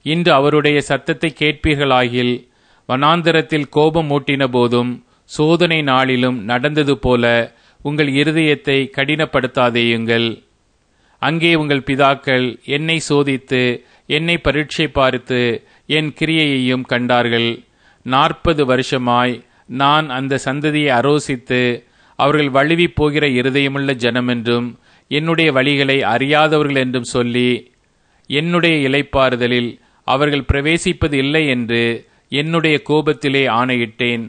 இன்று அவருடைய சத்தத்தை கேட்பீர்களாகில் வனாந்தரத்தில் கோபம் மூட்டின போதும் சோதனை நாளிலும் நடந்தது போல உங்கள் இருதயத்தை கடினப்படுத்தாதேயுங்கள் அங்கே உங்கள் பிதாக்கள் என்னை சோதித்து என்னை பரீட்சை பார்த்து என் கிரியையையும் கண்டார்கள் நாற்பது வருஷமாய் நான் அந்த சந்ததியை அரோசித்து அவர்கள் வழுவி போகிற இருதயமுள்ள ஜனமென்றும் என்னுடைய வழிகளை அறியாதவர்கள் என்றும் சொல்லி என்னுடைய இலைப்பாறுதலில் அவர்கள் பிரவேசிப்பது இல்லை என்று என்னுடைய கோபத்திலே ஆணையிட்டேன்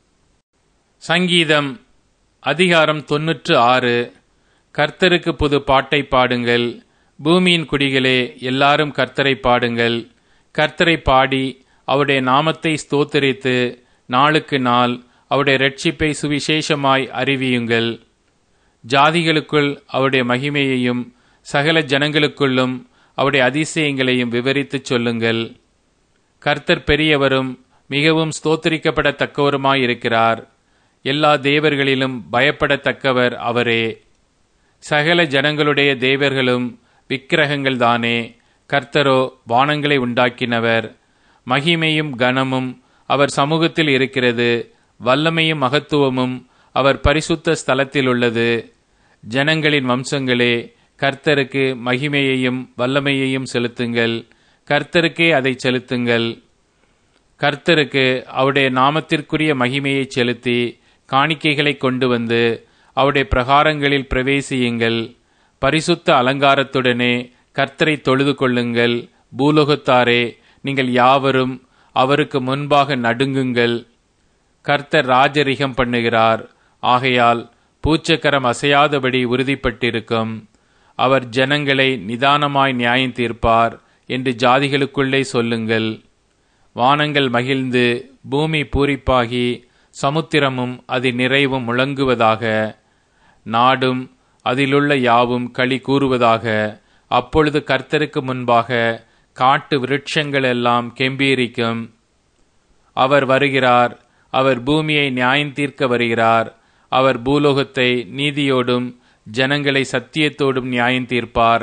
சங்கீதம் அதிகாரம் தொன்னூற்று ஆறு கர்த்தருக்கு புது பாட்டை பாடுங்கள் பூமியின் குடிகளே எல்லாரும் கர்த்தரை பாடுங்கள் கர்த்தரை பாடி அவருடைய நாமத்தை ஸ்தோத்தரித்து நாளுக்கு நாள் அவருடைய ரட்சிப்பை சுவிசேஷமாய் அறிவியுங்கள் ஜாதிகளுக்குள் அவருடைய மகிமையையும் சகல ஜனங்களுக்குள்ளும் அவருடைய அதிசயங்களையும் விவரித்துச் சொல்லுங்கள் கர்த்தர் பெரியவரும் மிகவும் ஸ்தோத்தரிக்கப்படத்தக்கவருமாயிருக்கிறார் எல்லா தேவர்களிலும் பயப்படத்தக்கவர் அவரே சகல ஜனங்களுடைய தேவர்களும் விக்கிரகங்கள் தானே கர்த்தரோ வானங்களை உண்டாக்கினவர் மகிமையும் கனமும் அவர் சமூகத்தில் இருக்கிறது வல்லமையும் மகத்துவமும் அவர் பரிசுத்த ஸ்தலத்தில் உள்ளது ஜனங்களின் வம்சங்களே கர்த்தருக்கு மகிமையையும் வல்லமையையும் செலுத்துங்கள் கர்த்தருக்கே அதை செலுத்துங்கள் கர்த்தருக்கு அவருடைய நாமத்திற்குரிய மகிமையை செலுத்தி காணிக்கைகளை கொண்டு வந்து அவருடைய பிரகாரங்களில் பிரவேசியுங்கள் பரிசுத்த அலங்காரத்துடனே கர்த்தரை தொழுது கொள்ளுங்கள் பூலோகத்தாரே நீங்கள் யாவரும் அவருக்கு முன்பாக நடுங்குங்கள் கர்த்தர் ராஜரிகம் பண்ணுகிறார் ஆகையால் பூச்சக்கரம் அசையாதபடி உறுதிப்பட்டிருக்கும் அவர் ஜனங்களை நிதானமாய் நியாயம் தீர்ப்பார் என்று ஜாதிகளுக்குள்ளே சொல்லுங்கள் வானங்கள் மகிழ்ந்து பூமி பூரிப்பாகி சமுத்திரமும் அது நிறைவும் முழங்குவதாக நாடும் அதிலுள்ள யாவும் களி கூறுவதாக அப்பொழுது கர்த்தருக்கு முன்பாக காட்டு விருட்சங்கள் எல்லாம் கெம்பீரிக்கும் அவர் வருகிறார் அவர் பூமியை நியாயம் தீர்க்க வருகிறார் அவர் பூலோகத்தை நீதியோடும் ஜனங்களை சத்தியத்தோடும் நியாயம் தீர்ப்பார்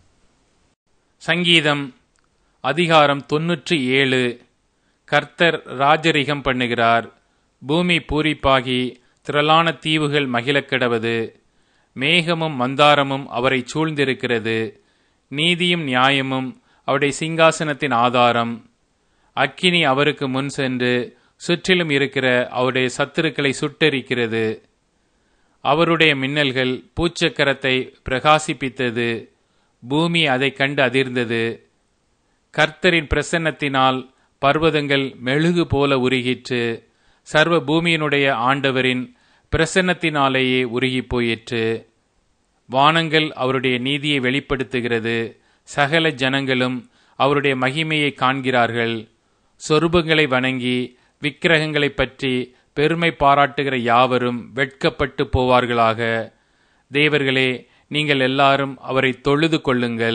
சங்கீதம் அதிகாரம் தொன்னூற்றி ஏழு கர்த்தர் ராஜரிகம் பண்ணுகிறார் பூமி பூரிப்பாகி திரளான தீவுகள் மகிழக் கிடவது மேகமும் மந்தாரமும் அவரை சூழ்ந்திருக்கிறது நீதியும் நியாயமும் அவருடைய சிங்காசனத்தின் ஆதாரம் அக்கினி அவருக்கு முன் சென்று சுற்றிலும் இருக்கிற அவருடைய சத்துருக்களை சுட்டெரிக்கிறது அவருடைய மின்னல்கள் பூச்சக்கரத்தை பிரகாசிப்பித்தது பூமி அதை கண்டு அதிர்ந்தது கர்த்தரின் பிரசன்னத்தினால் பர்வதங்கள் மெழுகு போல உருகிற்று சர்வ பூமியினுடைய ஆண்டவரின் பிரசன்னத்தினாலேயே உருகி போயிற்று வானங்கள் அவருடைய நீதியை வெளிப்படுத்துகிறது சகல ஜனங்களும் அவருடைய மகிமையை காண்கிறார்கள் சொருபங்களை வணங்கி விக்கிரகங்களை பற்றி பெருமை பாராட்டுகிற யாவரும் வெட்கப்பட்டு போவார்களாக தேவர்களே நீங்கள் எல்லாரும் அவரை தொழுது கொள்ளுங்கள்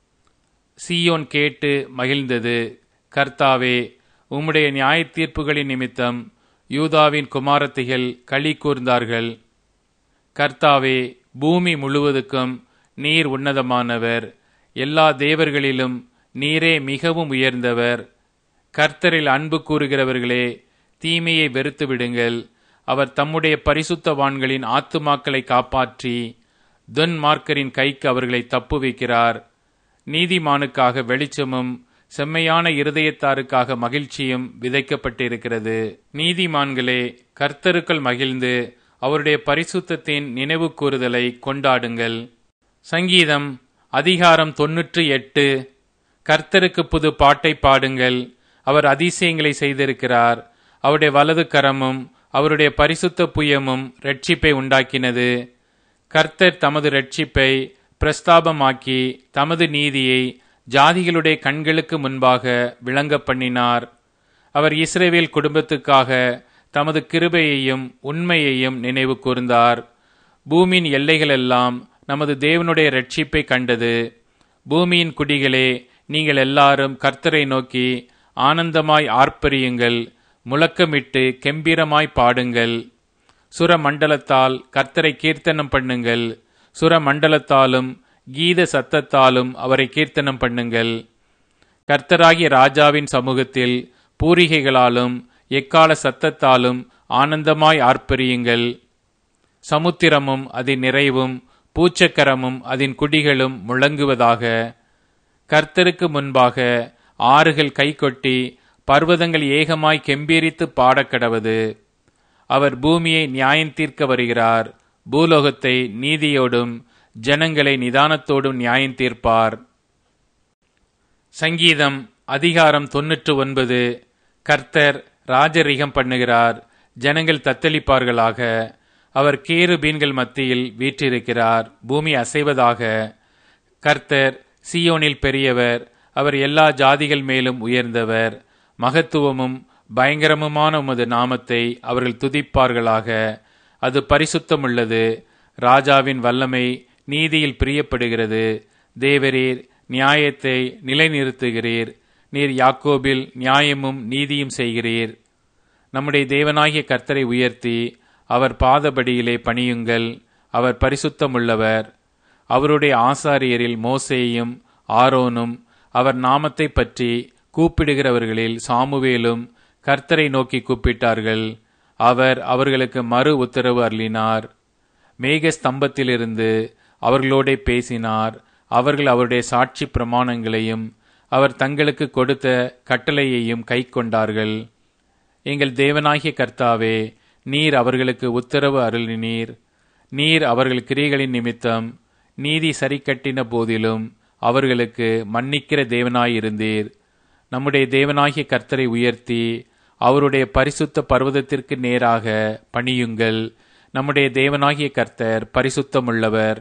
சீயோன் கேட்டு மகிழ்ந்தது கர்த்தாவே உம்முடைய நியாய தீர்ப்புகளின் நிமித்தம் யூதாவின் குமாரத்திகள் களி கூர்ந்தார்கள் கர்த்தாவே பூமி முழுவதுக்கும் நீர் உன்னதமானவர் எல்லா தேவர்களிலும் நீரே மிகவும் உயர்ந்தவர் கர்த்தரில் அன்பு கூறுகிறவர்களே தீமையை வெறுத்து விடுங்கள் அவர் தம்முடைய பரிசுத்தவான்களின் ஆத்துமாக்களை காப்பாற்றி துன்மார்க்கரின் கைக்கு அவர்களை தப்புவிக்கிறார் நீதிமானுக்காக வெளிச்சமும் செம்மையான இருதயத்தாருக்காக மகிழ்ச்சியும் விதைக்கப்பட்டிருக்கிறது நீதிமான்களே கர்த்தருக்குள் மகிழ்ந்து அவருடைய பரிசுத்தத்தின் நினைவு கூறுதலை கொண்டாடுங்கள் சங்கீதம் அதிகாரம் தொன்னூற்றி எட்டு கர்த்தருக்கு புது பாட்டை பாடுங்கள் அவர் அதிசயங்களை செய்திருக்கிறார் அவருடைய வலது கரமும் அவருடைய பரிசுத்த புயமும் ரட்சிப்பை உண்டாக்கினது கர்த்தர் தமது ரட்சிப்பை பிரஸ்தாபமாக்கி தமது நீதியை ஜாதிகளுடைய கண்களுக்கு முன்பாக விளங்க பண்ணினார் அவர் இஸ்ரேவேல் குடும்பத்துக்காக தமது கிருபையையும் உண்மையையும் நினைவு கூர்ந்தார் பூமியின் எல்லைகளெல்லாம் நமது தேவனுடைய ரட்சிப்பை கண்டது பூமியின் குடிகளே நீங்கள் எல்லாரும் கர்த்தரை நோக்கி ஆனந்தமாய் ஆர்ப்பரியுங்கள் முழக்கமிட்டு கெம்பீரமாய் பாடுங்கள் சுர மண்டலத்தால் கர்த்தரை கீர்த்தனம் பண்ணுங்கள் சுர மண்டலத்தாலும் கீத சத்தத்தாலும் அவரை கீர்த்தனம் பண்ணுங்கள் கர்த்தராகிய ராஜாவின் சமூகத்தில் பூரிகைகளாலும் எக்கால சத்தத்தாலும் ஆனந்தமாய் ஆர்ப்பரியுங்கள் சமுத்திரமும் அதன் நிறைவும் பூச்சக்கரமும் அதன் குடிகளும் முழங்குவதாக கர்த்தருக்கு முன்பாக ஆறுகள் கைகொட்டி பர்வதங்கள் ஏகமாய் கெம்பீரித்து பாடக்கடவது அவர் பூமியை நியாயந்தீர்க்க வருகிறார் பூலோகத்தை நீதியோடும் ஜனங்களை நிதானத்தோடும் நியாயந்தீர்ப்பார் சங்கீதம் அதிகாரம் தொன்னூற்று ஒன்பது கர்த்தர் ராஜரிகம் பண்ணுகிறார் ஜனங்கள் தத்தளிப்பார்களாக அவர் கேரு பீன்கள் மத்தியில் வீற்றிருக்கிறார் பூமி அசைவதாக கர்த்தர் சியோனில் பெரியவர் அவர் எல்லா ஜாதிகள் மேலும் உயர்ந்தவர் மகத்துவமும் பயங்கரமுமான உமது நாமத்தை அவர்கள் துதிப்பார்களாக அது பரிசுத்தமுள்ளது ராஜாவின் வல்லமை நீதியில் பிரியப்படுகிறது தேவரீர் நியாயத்தை நிலைநிறுத்துகிறீர் நீர் யாக்கோபில் நியாயமும் நீதியும் செய்கிறீர் நம்முடைய தேவனாகிய கர்த்தரை உயர்த்தி அவர் பாதபடியிலே பணியுங்கள் அவர் பரிசுத்தமுள்ளவர் அவருடைய ஆசாரியரில் மோசேயும் ஆரோனும் அவர் நாமத்தை பற்றி கூப்பிடுகிறவர்களில் சாமுவேலும் கர்த்தரை நோக்கி கூப்பிட்டார்கள் அவர் அவர்களுக்கு மறு உத்தரவு அருளினார் மேக ஸ்தம்பத்திலிருந்து அவர்களோட பேசினார் அவர்கள் அவருடைய சாட்சி பிரமாணங்களையும் அவர் தங்களுக்கு கொடுத்த கட்டளையையும் கை கொண்டார்கள் எங்கள் தேவனாகிய கர்த்தாவே நீர் அவர்களுக்கு உத்தரவு அருளினீர் நீர் அவர்கள் கிரிகளின் நிமித்தம் நீதி சரி கட்டின போதிலும் அவர்களுக்கு மன்னிக்கிற தேவனாயிருந்தீர் நம்முடைய தேவனாகிய கர்த்தரை உயர்த்தி அவருடைய பரிசுத்த பர்வதத்திற்கு நேராக பணியுங்கள் நம்முடைய தேவனாகிய கர்த்தர் பரிசுத்தமுள்ளவர்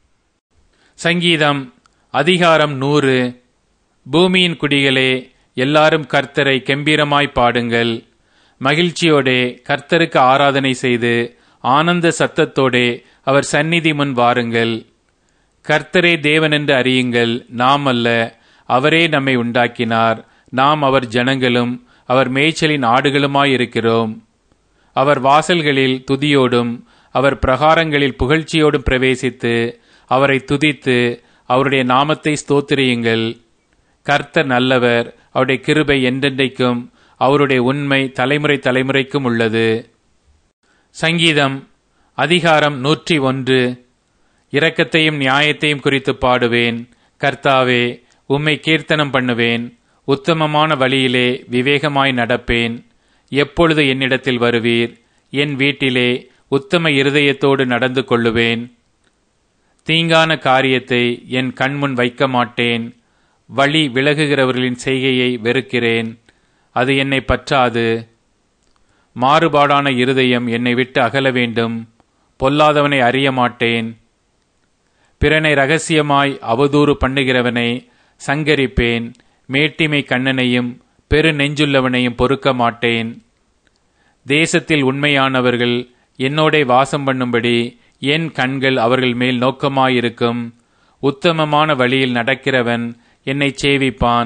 சங்கீதம் அதிகாரம் நூறு பூமியின் குடிகளே எல்லாரும் கர்த்தரை கெம்பீரமாய் பாடுங்கள் மகிழ்ச்சியோடே கர்த்தருக்கு ஆராதனை செய்து ஆனந்த சத்தத்தோடே அவர் சந்நிதி முன் வாருங்கள் கர்த்தரே தேவன் என்று அறியுங்கள் நாம் அல்ல அவரே நம்மை உண்டாக்கினார் நாம் அவர் ஜனங்களும் அவர் மேய்ச்சலின் ஆடுகளுமாயிருக்கிறோம் அவர் வாசல்களில் துதியோடும் அவர் பிரகாரங்களில் புகழ்ச்சியோடும் பிரவேசித்து அவரை துதித்து அவருடைய நாமத்தை ஸ்தோத்திரியுங்கள் கர்த்தர் நல்லவர் அவருடைய கிருபை என்றென்றைக்கும் அவருடைய உண்மை தலைமுறை தலைமுறைக்கும் உள்ளது சங்கீதம் அதிகாரம் நூற்றி ஒன்று இரக்கத்தையும் நியாயத்தையும் குறித்து பாடுவேன் கர்த்தாவே உம்மை கீர்த்தனம் பண்ணுவேன் உத்தமமான வழியிலே விவேகமாய் நடப்பேன் எப்பொழுது என்னிடத்தில் வருவீர் என் வீட்டிலே உத்தம இருதயத்தோடு நடந்து கொள்ளுவேன் தீங்கான காரியத்தை என் கண்முன் வைக்க மாட்டேன் வழி விலகுகிறவர்களின் செய்கையை வெறுக்கிறேன் அது என்னை பற்றாது மாறுபாடான இருதயம் என்னை விட்டு அகல வேண்டும் பொல்லாதவனை அறிய மாட்டேன் பிறனை ரகசியமாய் அவதூறு பண்ணுகிறவனை சங்கரிப்பேன் மேட்டிமை கண்ணனையும் பெரு நெஞ்சுள்ளவனையும் பொறுக்க மாட்டேன் தேசத்தில் உண்மையானவர்கள் என்னோட வாசம் பண்ணும்படி என் கண்கள் அவர்கள் மேல் நோக்கமாயிருக்கும் உத்தமமான வழியில் நடக்கிறவன் என்னை சேவிப்பான்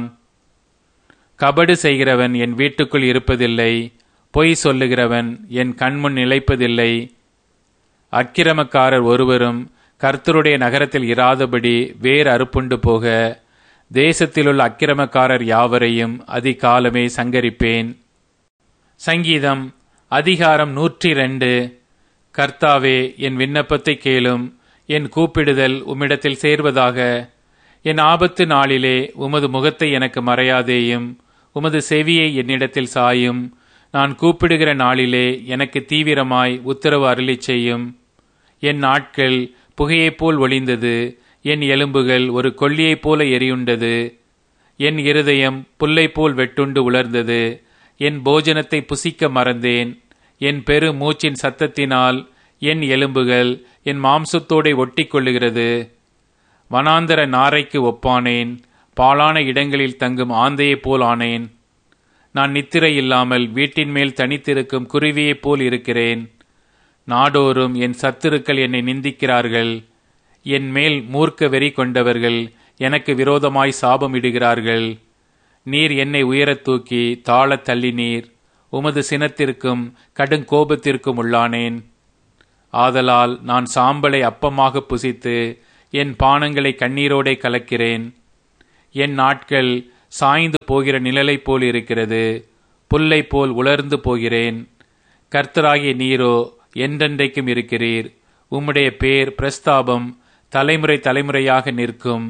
கபடு செய்கிறவன் என் வீட்டுக்குள் இருப்பதில்லை பொய் சொல்லுகிறவன் என் கண்முன் நிலைப்பதில்லை அக்கிரமக்காரர் ஒருவரும் கர்த்தருடைய நகரத்தில் இராதபடி வேறு அறுப்புண்டு போக தேசத்திலுள்ள அக்கிரமக்காரர் யாவரையும் அதிகாலமே சங்கரிப்பேன் சங்கீதம் அதிகாரம் நூற்றி ரெண்டு கர்த்தாவே என் விண்ணப்பத்தை கேளும் என் கூப்பிடுதல் உம்மிடத்தில் சேர்வதாக என் ஆபத்து நாளிலே உமது முகத்தை எனக்கு மறையாதேயும் உமது செவியை என்னிடத்தில் சாயும் நான் கூப்பிடுகிற நாளிலே எனக்கு தீவிரமாய் உத்தரவு அருளிச் செய்யும் என் நாட்கள் புகையைப் போல் ஒளிந்தது என் எலும்புகள் ஒரு கொல்லியைப் போல எரியுண்டது என் இருதயம் புல்லைப் போல் வெட்டுண்டு உலர்ந்தது என் போஜனத்தை புசிக்க மறந்தேன் என் பெரு மூச்சின் சத்தத்தினால் என் எலும்புகள் என் மாம்சத்தோടെ ஒட்டிக் கொள்ளுகிறது வனாந்தர நாரைக்கு ஒப்பானேன் பாலான இடங்களில் தங்கும் ஆந்தையைப் போல் ஆனேன் நான் நித்திரை இல்லாமல் வீட்டின் மேல் தனித்திருக்கும் குருவியைப் போல் இருக்கிறேன் நாடோறும் என் சத்துருக்கள் என்னை நிந்திக்கிறார்கள் என் மேல் மூர்க்க வெறி கொண்டவர்கள் எனக்கு விரோதமாய் சாபமிடுகிறார்கள் நீர் என்னை உயரத் தூக்கி தாழத் தள்ளினீர் உமது சினத்திற்கும் கடுங்கோபத்திற்கும் உள்ளானேன் ஆதலால் நான் சாம்பலை அப்பமாக புசித்து என் பானங்களை கண்ணீரோடே கலக்கிறேன் என் நாட்கள் சாய்ந்து போகிற நிழலைப் போல் இருக்கிறது புல்லை போல் உலர்ந்து போகிறேன் கர்த்தராகிய நீரோ என்றென்றைக்கும் இருக்கிறீர் உம்முடைய பேர் பிரஸ்தாபம் தலைமுறை தலைமுறையாக நிற்கும்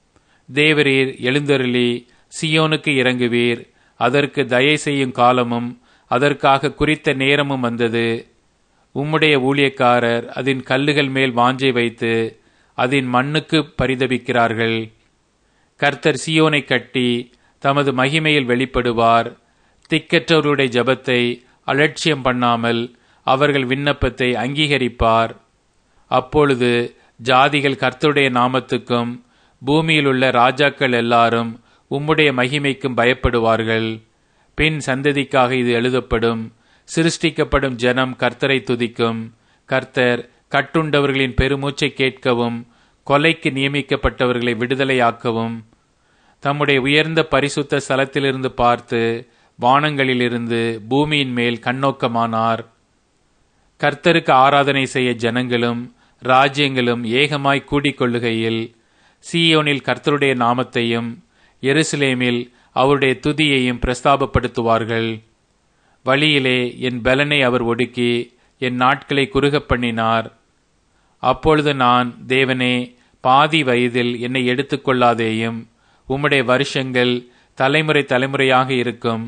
தேவரீர் எழுந்தருளி சியோனுக்கு இறங்குவீர் அதற்கு தயை செய்யும் காலமும் அதற்காக குறித்த நேரமும் வந்தது உம்முடைய ஊழியக்காரர் அதன் கல்லுகள் மேல் வாஞ்சை வைத்து அதன் மண்ணுக்கு பரிதபிக்கிறார்கள் கர்த்தர் சியோனை கட்டி தமது மகிமையில் வெளிப்படுவார் திக்கற்றவருடைய ஜபத்தை அலட்சியம் பண்ணாமல் அவர்கள் விண்ணப்பத்தை அங்கீகரிப்பார் அப்பொழுது ஜாதிகள் கர்த்தருடைய நாமத்துக்கும் பூமியில் உள்ள ராஜாக்கள் எல்லாரும் உம்முடைய மகிமைக்கும் பயப்படுவார்கள் பின் சந்ததிக்காக இது எழுதப்படும் சிருஷ்டிக்கப்படும் ஜனம் கர்த்தரை துதிக்கும் கர்த்தர் கட்டுண்டவர்களின் பெருமூச்சை கேட்கவும் கொலைக்கு நியமிக்கப்பட்டவர்களை விடுதலையாக்கவும் தம்முடைய உயர்ந்த பரிசுத்த ஸ்தலத்திலிருந்து பார்த்து வானங்களிலிருந்து பூமியின் மேல் கண்ணோக்கமானார் கர்த்தருக்கு ஆராதனை செய்ய ஜனங்களும் ராஜ்யங்களும் ஏகமாய் கூடிக்கொள்ளுகையில் சீயோனில் கர்த்தருடைய நாமத்தையும் எருசலேமில் அவருடைய துதியையும் பிரஸ்தாபப்படுத்துவார்கள் வழியிலே என் பலனை அவர் ஒடுக்கி என் நாட்களை குறுகப் பண்ணினார் அப்பொழுது நான் தேவனே பாதி வயதில் என்னை எடுத்துக்கொள்ளாதேயும் உம்முடைய வருஷங்கள் தலைமுறை தலைமுறையாக இருக்கும்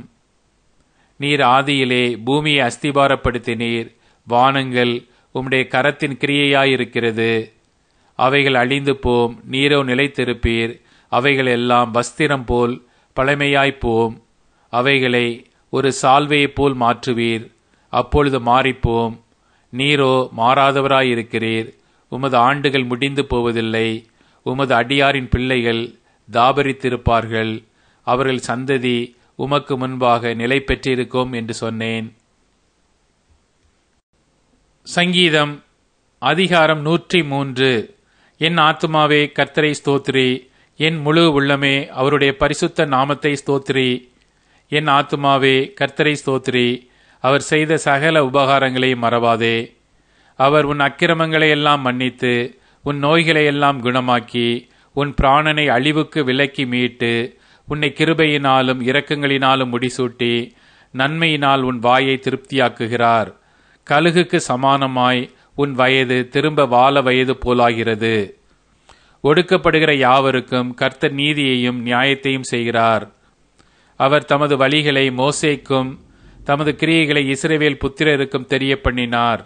நீர் ஆதியிலே பூமியை அஸ்திபாரப்படுத்தினீர் வானங்கள் உம்முடைய கரத்தின் கிரியையாயிருக்கிறது அவைகள் அழிந்து போம் நீரோ நிலைத்திருப்பீர் அவைகள் எல்லாம் வஸ்திரம் போல் பழமையாய்ப்போம் அவைகளை ஒரு சால்வையைப் போல் மாற்றுவீர் அப்பொழுது மாறிப்போம் நீரோ மாறாதவராயிருக்கிறீர் உமது ஆண்டுகள் முடிந்து போவதில்லை உமது அடியாரின் பிள்ளைகள் தாபரித்திருப்பார்கள் அவர்கள் சந்ததி உமக்கு முன்பாக நிலை பெற்றிருக்கும் என்று சொன்னேன் சங்கீதம் அதிகாரம் நூற்றி மூன்று என் ஆத்துமாவே கர்த்தரை ஸ்தோத்ரி என் முழு உள்ளமே அவருடைய பரிசுத்த நாமத்தை ஸ்தோத்ரி என் ஆத்துமாவே கர்த்தரை ஸ்தோத்ரி அவர் செய்த சகல உபகாரங்களை மறவாதே அவர் உன் அக்கிரமங்களை எல்லாம் மன்னித்து உன் நோய்களை எல்லாம் குணமாக்கி உன் பிராணனை அழிவுக்கு விலக்கி மீட்டு உன்னை கிருபையினாலும் இரக்கங்களினாலும் முடிசூட்டி நன்மையினால் உன் வாயை திருப்தியாக்குகிறார் கழுகுக்கு சமானமாய் உன் வயது திரும்ப வாழ வயது போலாகிறது ஒடுக்கப்படுகிற யாவருக்கும் கர்த்தர் நீதியையும் நியாயத்தையும் செய்கிறார் அவர் தமது வழிகளை மோசேக்கும் தமது கிரியைகளை இஸ்ரேவேல் புத்திரருக்கும் தெரிய பண்ணினார்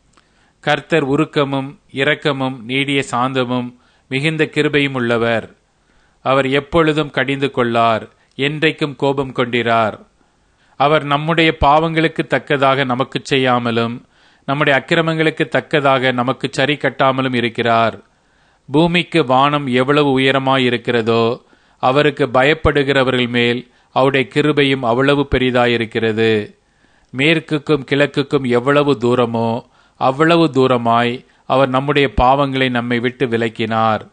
கர்த்தர் உருக்கமும் இரக்கமும் நீடிய சாந்தமும் மிகுந்த கிருபையும் உள்ளவர் அவர் எப்பொழுதும் கடிந்து கொள்ளார் என்றைக்கும் கோபம் கொண்டிரார் அவர் நம்முடைய பாவங்களுக்கு தக்கதாக நமக்கு செய்யாமலும் நம்முடைய அக்கிரமங்களுக்கு தக்கதாக நமக்கு சரி கட்டாமலும் இருக்கிறார் பூமிக்கு வானம் எவ்வளவு உயரமாயிருக்கிறதோ அவருக்கு பயப்படுகிறவர்கள் மேல் அவருடைய கிருபையும் அவ்வளவு பெரிதாயிருக்கிறது மேற்குக்கும் கிழக்குக்கும் எவ்வளவு தூரமோ அவ்வளவு தூரமாய் அவர் நம்முடைய பாவங்களை நம்மை விட்டு விலக்கினார்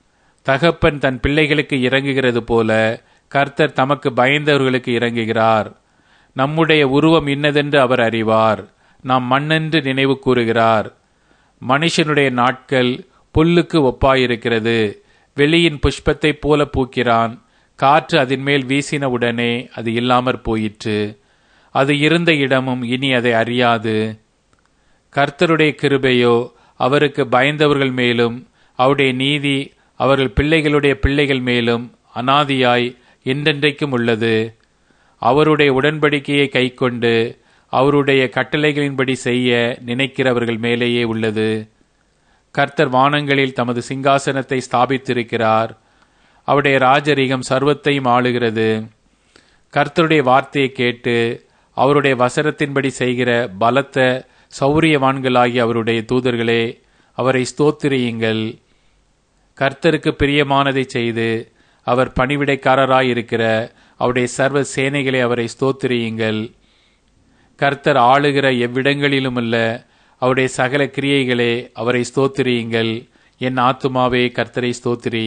தகப்பன் தன் பிள்ளைகளுக்கு இறங்குகிறது போல கர்த்தர் தமக்கு பயந்தவர்களுக்கு இறங்குகிறார் நம்முடைய உருவம் இன்னதென்று அவர் அறிவார் நாம் மண்ணென்று நினைவு கூறுகிறார் மனுஷனுடைய நாட்கள் புல்லுக்கு ஒப்பாயிருக்கிறது வெளியின் புஷ்பத்தைப் போல பூக்கிறான் காற்று அதன் மேல் வீசின உடனே அது இல்லாமற் போயிற்று அது இருந்த இடமும் இனி அதை அறியாது கர்த்தருடைய கிருபையோ அவருக்கு பயந்தவர்கள் மேலும் அவருடைய நீதி அவர்கள் பிள்ளைகளுடைய பிள்ளைகள் மேலும் அனாதியாய் என்றென்றைக்கும் உள்ளது அவருடைய உடன்படிக்கையை கைக்கொண்டு அவருடைய கட்டளைகளின்படி செய்ய நினைக்கிறவர்கள் மேலேயே உள்ளது கர்த்தர் வானங்களில் தமது சிங்காசனத்தை ஸ்தாபித்திருக்கிறார் அவருடைய ராஜரீகம் சர்வத்தையும் ஆளுகிறது கர்த்தருடைய வார்த்தையை கேட்டு அவருடைய வசனத்தின்படி செய்கிற பலத்த சௌரியவான்களாகிய அவருடைய தூதர்களே அவரை ஸ்தோத்திரியுங்கள் கர்த்தருக்கு பிரியமானதை செய்து அவர் பணிவிடைக்காரராயிருக்கிற அவருடைய சர்வ சேனைகளை அவரை ஸ்தோத்திரியுங்கள் கர்த்தர் ஆளுகிற எவ்விடங்களிலுமல்ல அவருடைய சகல கிரியைகளே அவரை ஸ்தோத்திரியுங்கள் என் ஆத்துமாவே கர்த்தரை ஸ்தோத்திரி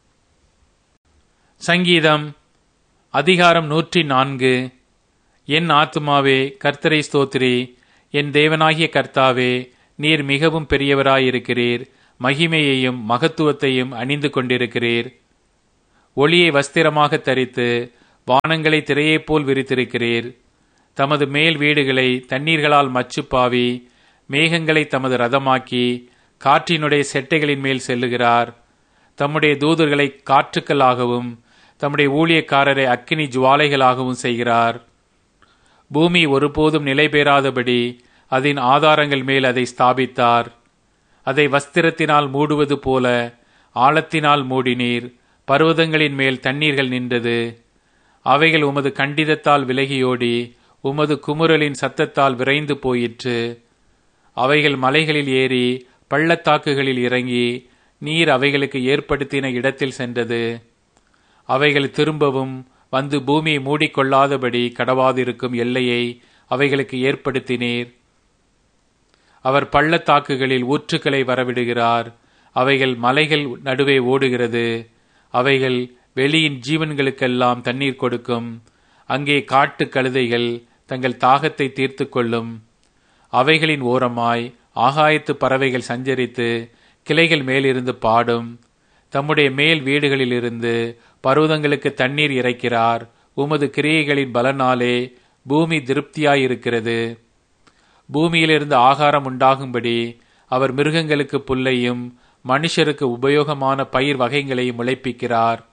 சங்கீதம் அதிகாரம் நூற்றி நான்கு என் ஆத்துமாவே கர்த்தரை ஸ்தோத்திரி என் தேவனாகிய கர்த்தாவே நீர் மிகவும் பெரியவராயிருக்கிறீர் மகிமையையும் மகத்துவத்தையும் அணிந்து கொண்டிருக்கிறீர் ஒளியை வஸ்திரமாக தரித்து வானங்களை திரையைப் போல் விரித்திருக்கிறீர் தமது மேல் வீடுகளை தண்ணீர்களால் மச்சுப்பாவி மேகங்களை தமது ரதமாக்கி காற்றினுடைய செட்டைகளின் மேல் செல்லுகிறார் தம்முடைய தூதர்களை காற்றுக்களாகவும் தம்முடைய ஊழியக்காரரை அக்கினி ஜுவாலைகளாகவும் செய்கிறார் பூமி ஒருபோதும் நிலை பெறாதபடி அதன் ஆதாரங்கள் மேல் அதை ஸ்தாபித்தார் அதை வஸ்திரத்தினால் மூடுவது போல ஆழத்தினால் மூடினீர் பர்வதங்களின் மேல் தண்ணீர்கள் நின்றது அவைகள் உமது கண்டிதத்தால் விலகியோடி உமது குமுறலின் சத்தத்தால் விரைந்து போயிற்று அவைகள் மலைகளில் ஏறி பள்ளத்தாக்குகளில் இறங்கி நீர் அவைகளுக்கு ஏற்படுத்தின இடத்தில் சென்றது அவைகள் திரும்பவும் வந்து பூமியை மூடிக்கொள்ளாதபடி கடவாதிருக்கும் எல்லையை அவைகளுக்கு ஏற்படுத்தினீர் அவர் பள்ளத்தாக்குகளில் ஊற்றுக்களை வரவிடுகிறார் அவைகள் மலைகள் நடுவே ஓடுகிறது அவைகள் வெளியின் ஜீவன்களுக்கெல்லாம் தண்ணீர் கொடுக்கும் அங்கே காட்டு கழுதைகள் தங்கள் தாகத்தை தீர்த்து கொள்ளும் அவைகளின் ஓரமாய் ஆகாயத்து பறவைகள் சஞ்சரித்து கிளைகள் மேலிருந்து பாடும் தம்முடைய மேல் வீடுகளிலிருந்து பர்வதங்களுக்கு தண்ணீர் இறைக்கிறார் உமது கிரியைகளின் பலனாலே பூமி திருப்தியாயிருக்கிறது பூமியிலிருந்து ஆகாரம் உண்டாகும்படி அவர் மிருகங்களுக்கு புல்லையும் மனுஷருக்கு உபயோகமான பயிர் வகைகளையும் முளைப்பிக்கிறார்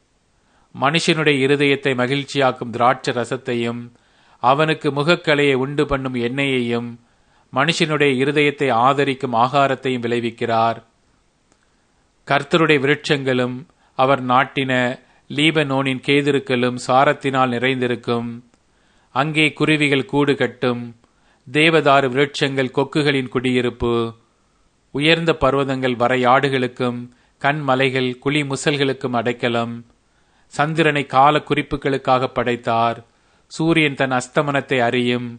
மனுஷனுடைய இருதயத்தை மகிழ்ச்சியாக்கும் திராட்ச ரசத்தையும் அவனுக்கு முகக்கலையை உண்டு பண்ணும் எண்ணெயையும் மனுஷனுடைய இருதயத்தை ஆதரிக்கும் ஆகாரத்தையும் விளைவிக்கிறார் கர்த்தருடைய விருட்சங்களும் அவர் நாட்டின லீபனோனின் கேதிருக்களும் சாரத்தினால் நிறைந்திருக்கும் அங்கே குருவிகள் கூடு கட்டும் தேவதாரு விருட்சங்கள் கொக்குகளின் குடியிருப்பு உயர்ந்த பர்வதங்கள் வரையாடுகளுக்கும் கண்மலைகள் குழி முசல்களுக்கும் அடைக்கலம் சந்திரனை கால குறிப்புகளுக்காக படைத்தார் சூரியன் தன் அஸ்தமனத்தை அறியும்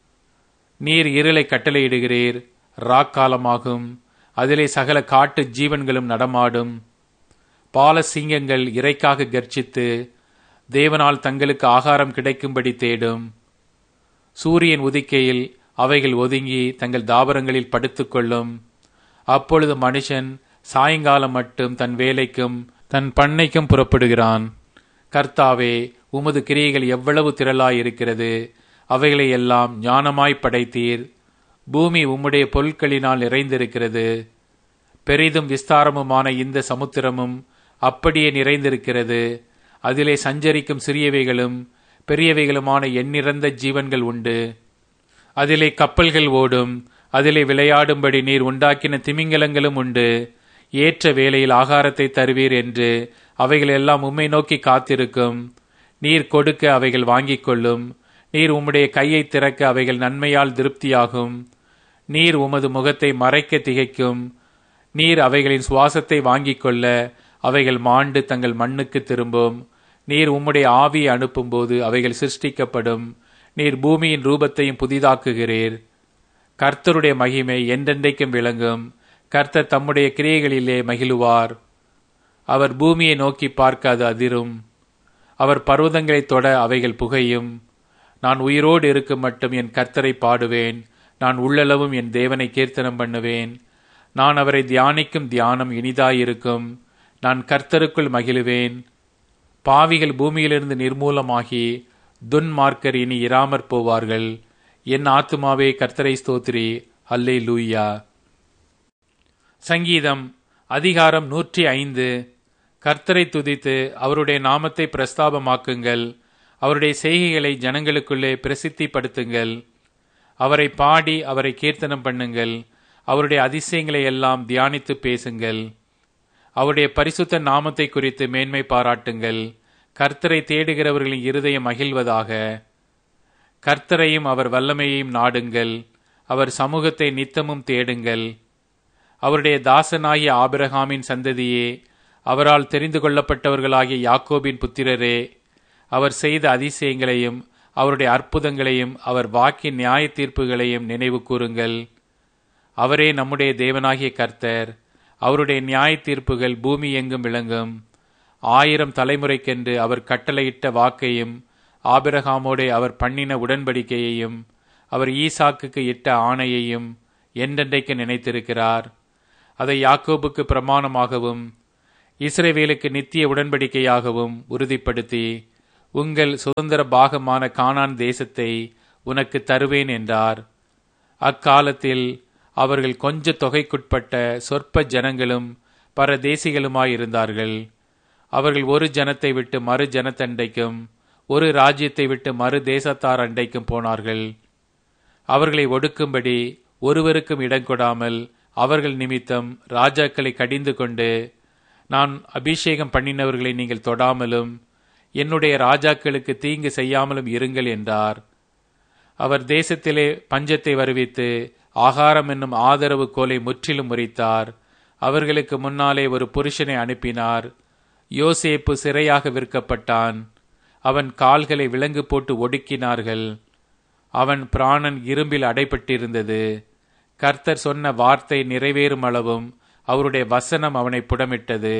நீர் இருளை கட்டளையிடுகிறீர் ராக்காலமாகும் அதிலே சகல காட்டு ஜீவன்களும் நடமாடும் பாலசிங்கங்கள் இறைக்காக கர்ச்சித்து தேவனால் தங்களுக்கு ஆகாரம் கிடைக்கும்படி தேடும் சூரியன் உதிக்கையில் அவைகள் ஒதுங்கி தங்கள் தாபரங்களில் படுத்துக்கொள்ளும் அப்பொழுது மனுஷன் சாயங்காலம் மட்டும் தன் வேலைக்கும் தன் பண்ணைக்கும் புறப்படுகிறான் கர்த்தாவே உமது கிரியைகள் எவ்வளவு திரளாயிருக்கிறது அவைகளை எல்லாம் ஞானமாய் படைத்தீர் பூமி உம்முடைய பொருட்களினால் நிறைந்திருக்கிறது பெரிதும் விஸ்தாரமுமான இந்த சமுத்திரமும் அப்படியே நிறைந்திருக்கிறது அதிலே சஞ்சரிக்கும் சிறியவைகளும் பெரியவைகளுமான எண்ணிறந்த ஜீவன்கள் உண்டு அதிலே கப்பல்கள் ஓடும் அதிலே விளையாடும்படி நீர் உண்டாக்கின திமிங்கலங்களும் உண்டு ஏற்ற வேளையில் ஆகாரத்தை தருவீர் என்று அவைகள் எல்லாம் உம்மை நோக்கி காத்திருக்கும் நீர் கொடுக்க அவைகள் வாங்கிக் கொள்ளும் நீர் உம்முடைய கையை திறக்க அவைகள் நன்மையால் திருப்தியாகும் நீர் உமது முகத்தை மறைக்க திகைக்கும் நீர் அவைகளின் சுவாசத்தை வாங்கிக் கொள்ள அவைகள் மாண்டு தங்கள் மண்ணுக்கு திரும்பும் நீர் உம்முடைய ஆவியை அனுப்பும்போது அவைகள் சிருஷ்டிக்கப்படும் நீர் பூமியின் ரூபத்தையும் புதிதாக்குகிறீர் கர்த்தருடைய மகிமை என்றென்றைக்கும் விளங்கும் கர்த்தர் தம்முடைய கிரியைகளிலே மகிழுவார் அவர் பூமியை நோக்கி பார்க்க அது அதிரும் அவர் பர்வதங்களை தொட அவைகள் புகையும் நான் உயிரோடு இருக்கும் மட்டும் என் கர்த்தரை பாடுவேன் நான் உள்ளளவும் என் தேவனை கீர்த்தனம் பண்ணுவேன் நான் அவரை தியானிக்கும் தியானம் இனிதாயிருக்கும் நான் கர்த்தருக்குள் மகிழுவேன் பாவிகள் பூமியிலிருந்து நிர்மூலமாகி துன்மார்க்கர் இனி இராமற் போவார்கள் என் ஆத்துமாவே கர்த்தரை ஸ்தோத்ரி அல்லே லூயா சங்கீதம் அதிகாரம் நூற்றி ஐந்து கர்த்தரை துதித்து அவருடைய நாமத்தை பிரஸ்தாபமாக்குங்கள் அவருடைய செய்கைகளை ஜனங்களுக்குள்ளே பிரசித்திப்படுத்துங்கள் அவரை பாடி அவரை கீர்த்தனம் பண்ணுங்கள் அவருடைய அதிசயங்களை எல்லாம் தியானித்து பேசுங்கள் அவருடைய பரிசுத்த நாமத்தை குறித்து மேன்மை பாராட்டுங்கள் கர்த்தரை தேடுகிறவர்களின் இருதயம் மகிழ்வதாக கர்த்தரையும் அவர் வல்லமையையும் நாடுங்கள் அவர் சமூகத்தை நித்தமும் தேடுங்கள் அவருடைய தாசனாகிய ஆபிரகாமின் சந்ததியே அவரால் தெரிந்து கொள்ளப்பட்டவர்களாகிய யாக்கோபின் புத்திரரே அவர் செய்த அதிசயங்களையும் அவருடைய அற்புதங்களையும் அவர் வாக்கின் நியாய தீர்ப்புகளையும் நினைவு கூறுங்கள் அவரே நம்முடைய தேவனாகிய கர்த்தர் அவருடைய நியாய தீர்ப்புகள் பூமி எங்கும் விளங்கும் ஆயிரம் தலைமுறைக்கென்று அவர் கட்டளையிட்ட வாக்கையும் ஆபிரகாமோடே அவர் பண்ணின உடன்படிக்கையையும் அவர் ஈசாக்குக்கு இட்ட ஆணையையும் என்றென்றைக்கு நினைத்திருக்கிறார் அதை யாக்கோபுக்கு பிரமாணமாகவும் இஸ்ரவேலுக்கு நித்திய உடன்படிக்கையாகவும் உறுதிப்படுத்தி உங்கள் சுதந்திர பாகமான கானான் தேசத்தை உனக்கு தருவேன் என்றார் அக்காலத்தில் அவர்கள் கொஞ்ச தொகைக்குட்பட்ட சொற்ப ஜனங்களும் பரதேசிகளுமாயிருந்தார்கள் அவர்கள் ஒரு ஜனத்தை விட்டு மறு ஜனத்தண்டைக்கும் ஒரு ராஜ்யத்தை விட்டு மறு தேசத்தார் அண்டைக்கும் போனார்கள் அவர்களை ஒடுக்கும்படி ஒருவருக்கும் இடம் கொடாமல் அவர்கள் நிமித்தம் ராஜாக்களை கடிந்து கொண்டு நான் அபிஷேகம் பண்ணினவர்களை நீங்கள் தொடாமலும் என்னுடைய ராஜாக்களுக்கு தீங்கு செய்யாமலும் இருங்கள் என்றார் அவர் தேசத்திலே பஞ்சத்தை வருவித்து ஆகாரம் என்னும் ஆதரவு கோலை முற்றிலும் முறித்தார் அவர்களுக்கு முன்னாலே ஒரு புருஷனை அனுப்பினார் யோசேப்பு சிறையாக விற்கப்பட்டான் அவன் கால்களை விலங்கு போட்டு ஒடுக்கினார்கள் அவன் பிராணன் இரும்பில் அடைபட்டிருந்தது கர்த்தர் சொன்ன வார்த்தை நிறைவேறும் அளவும் அவருடைய வசனம் அவனை புடமிட்டது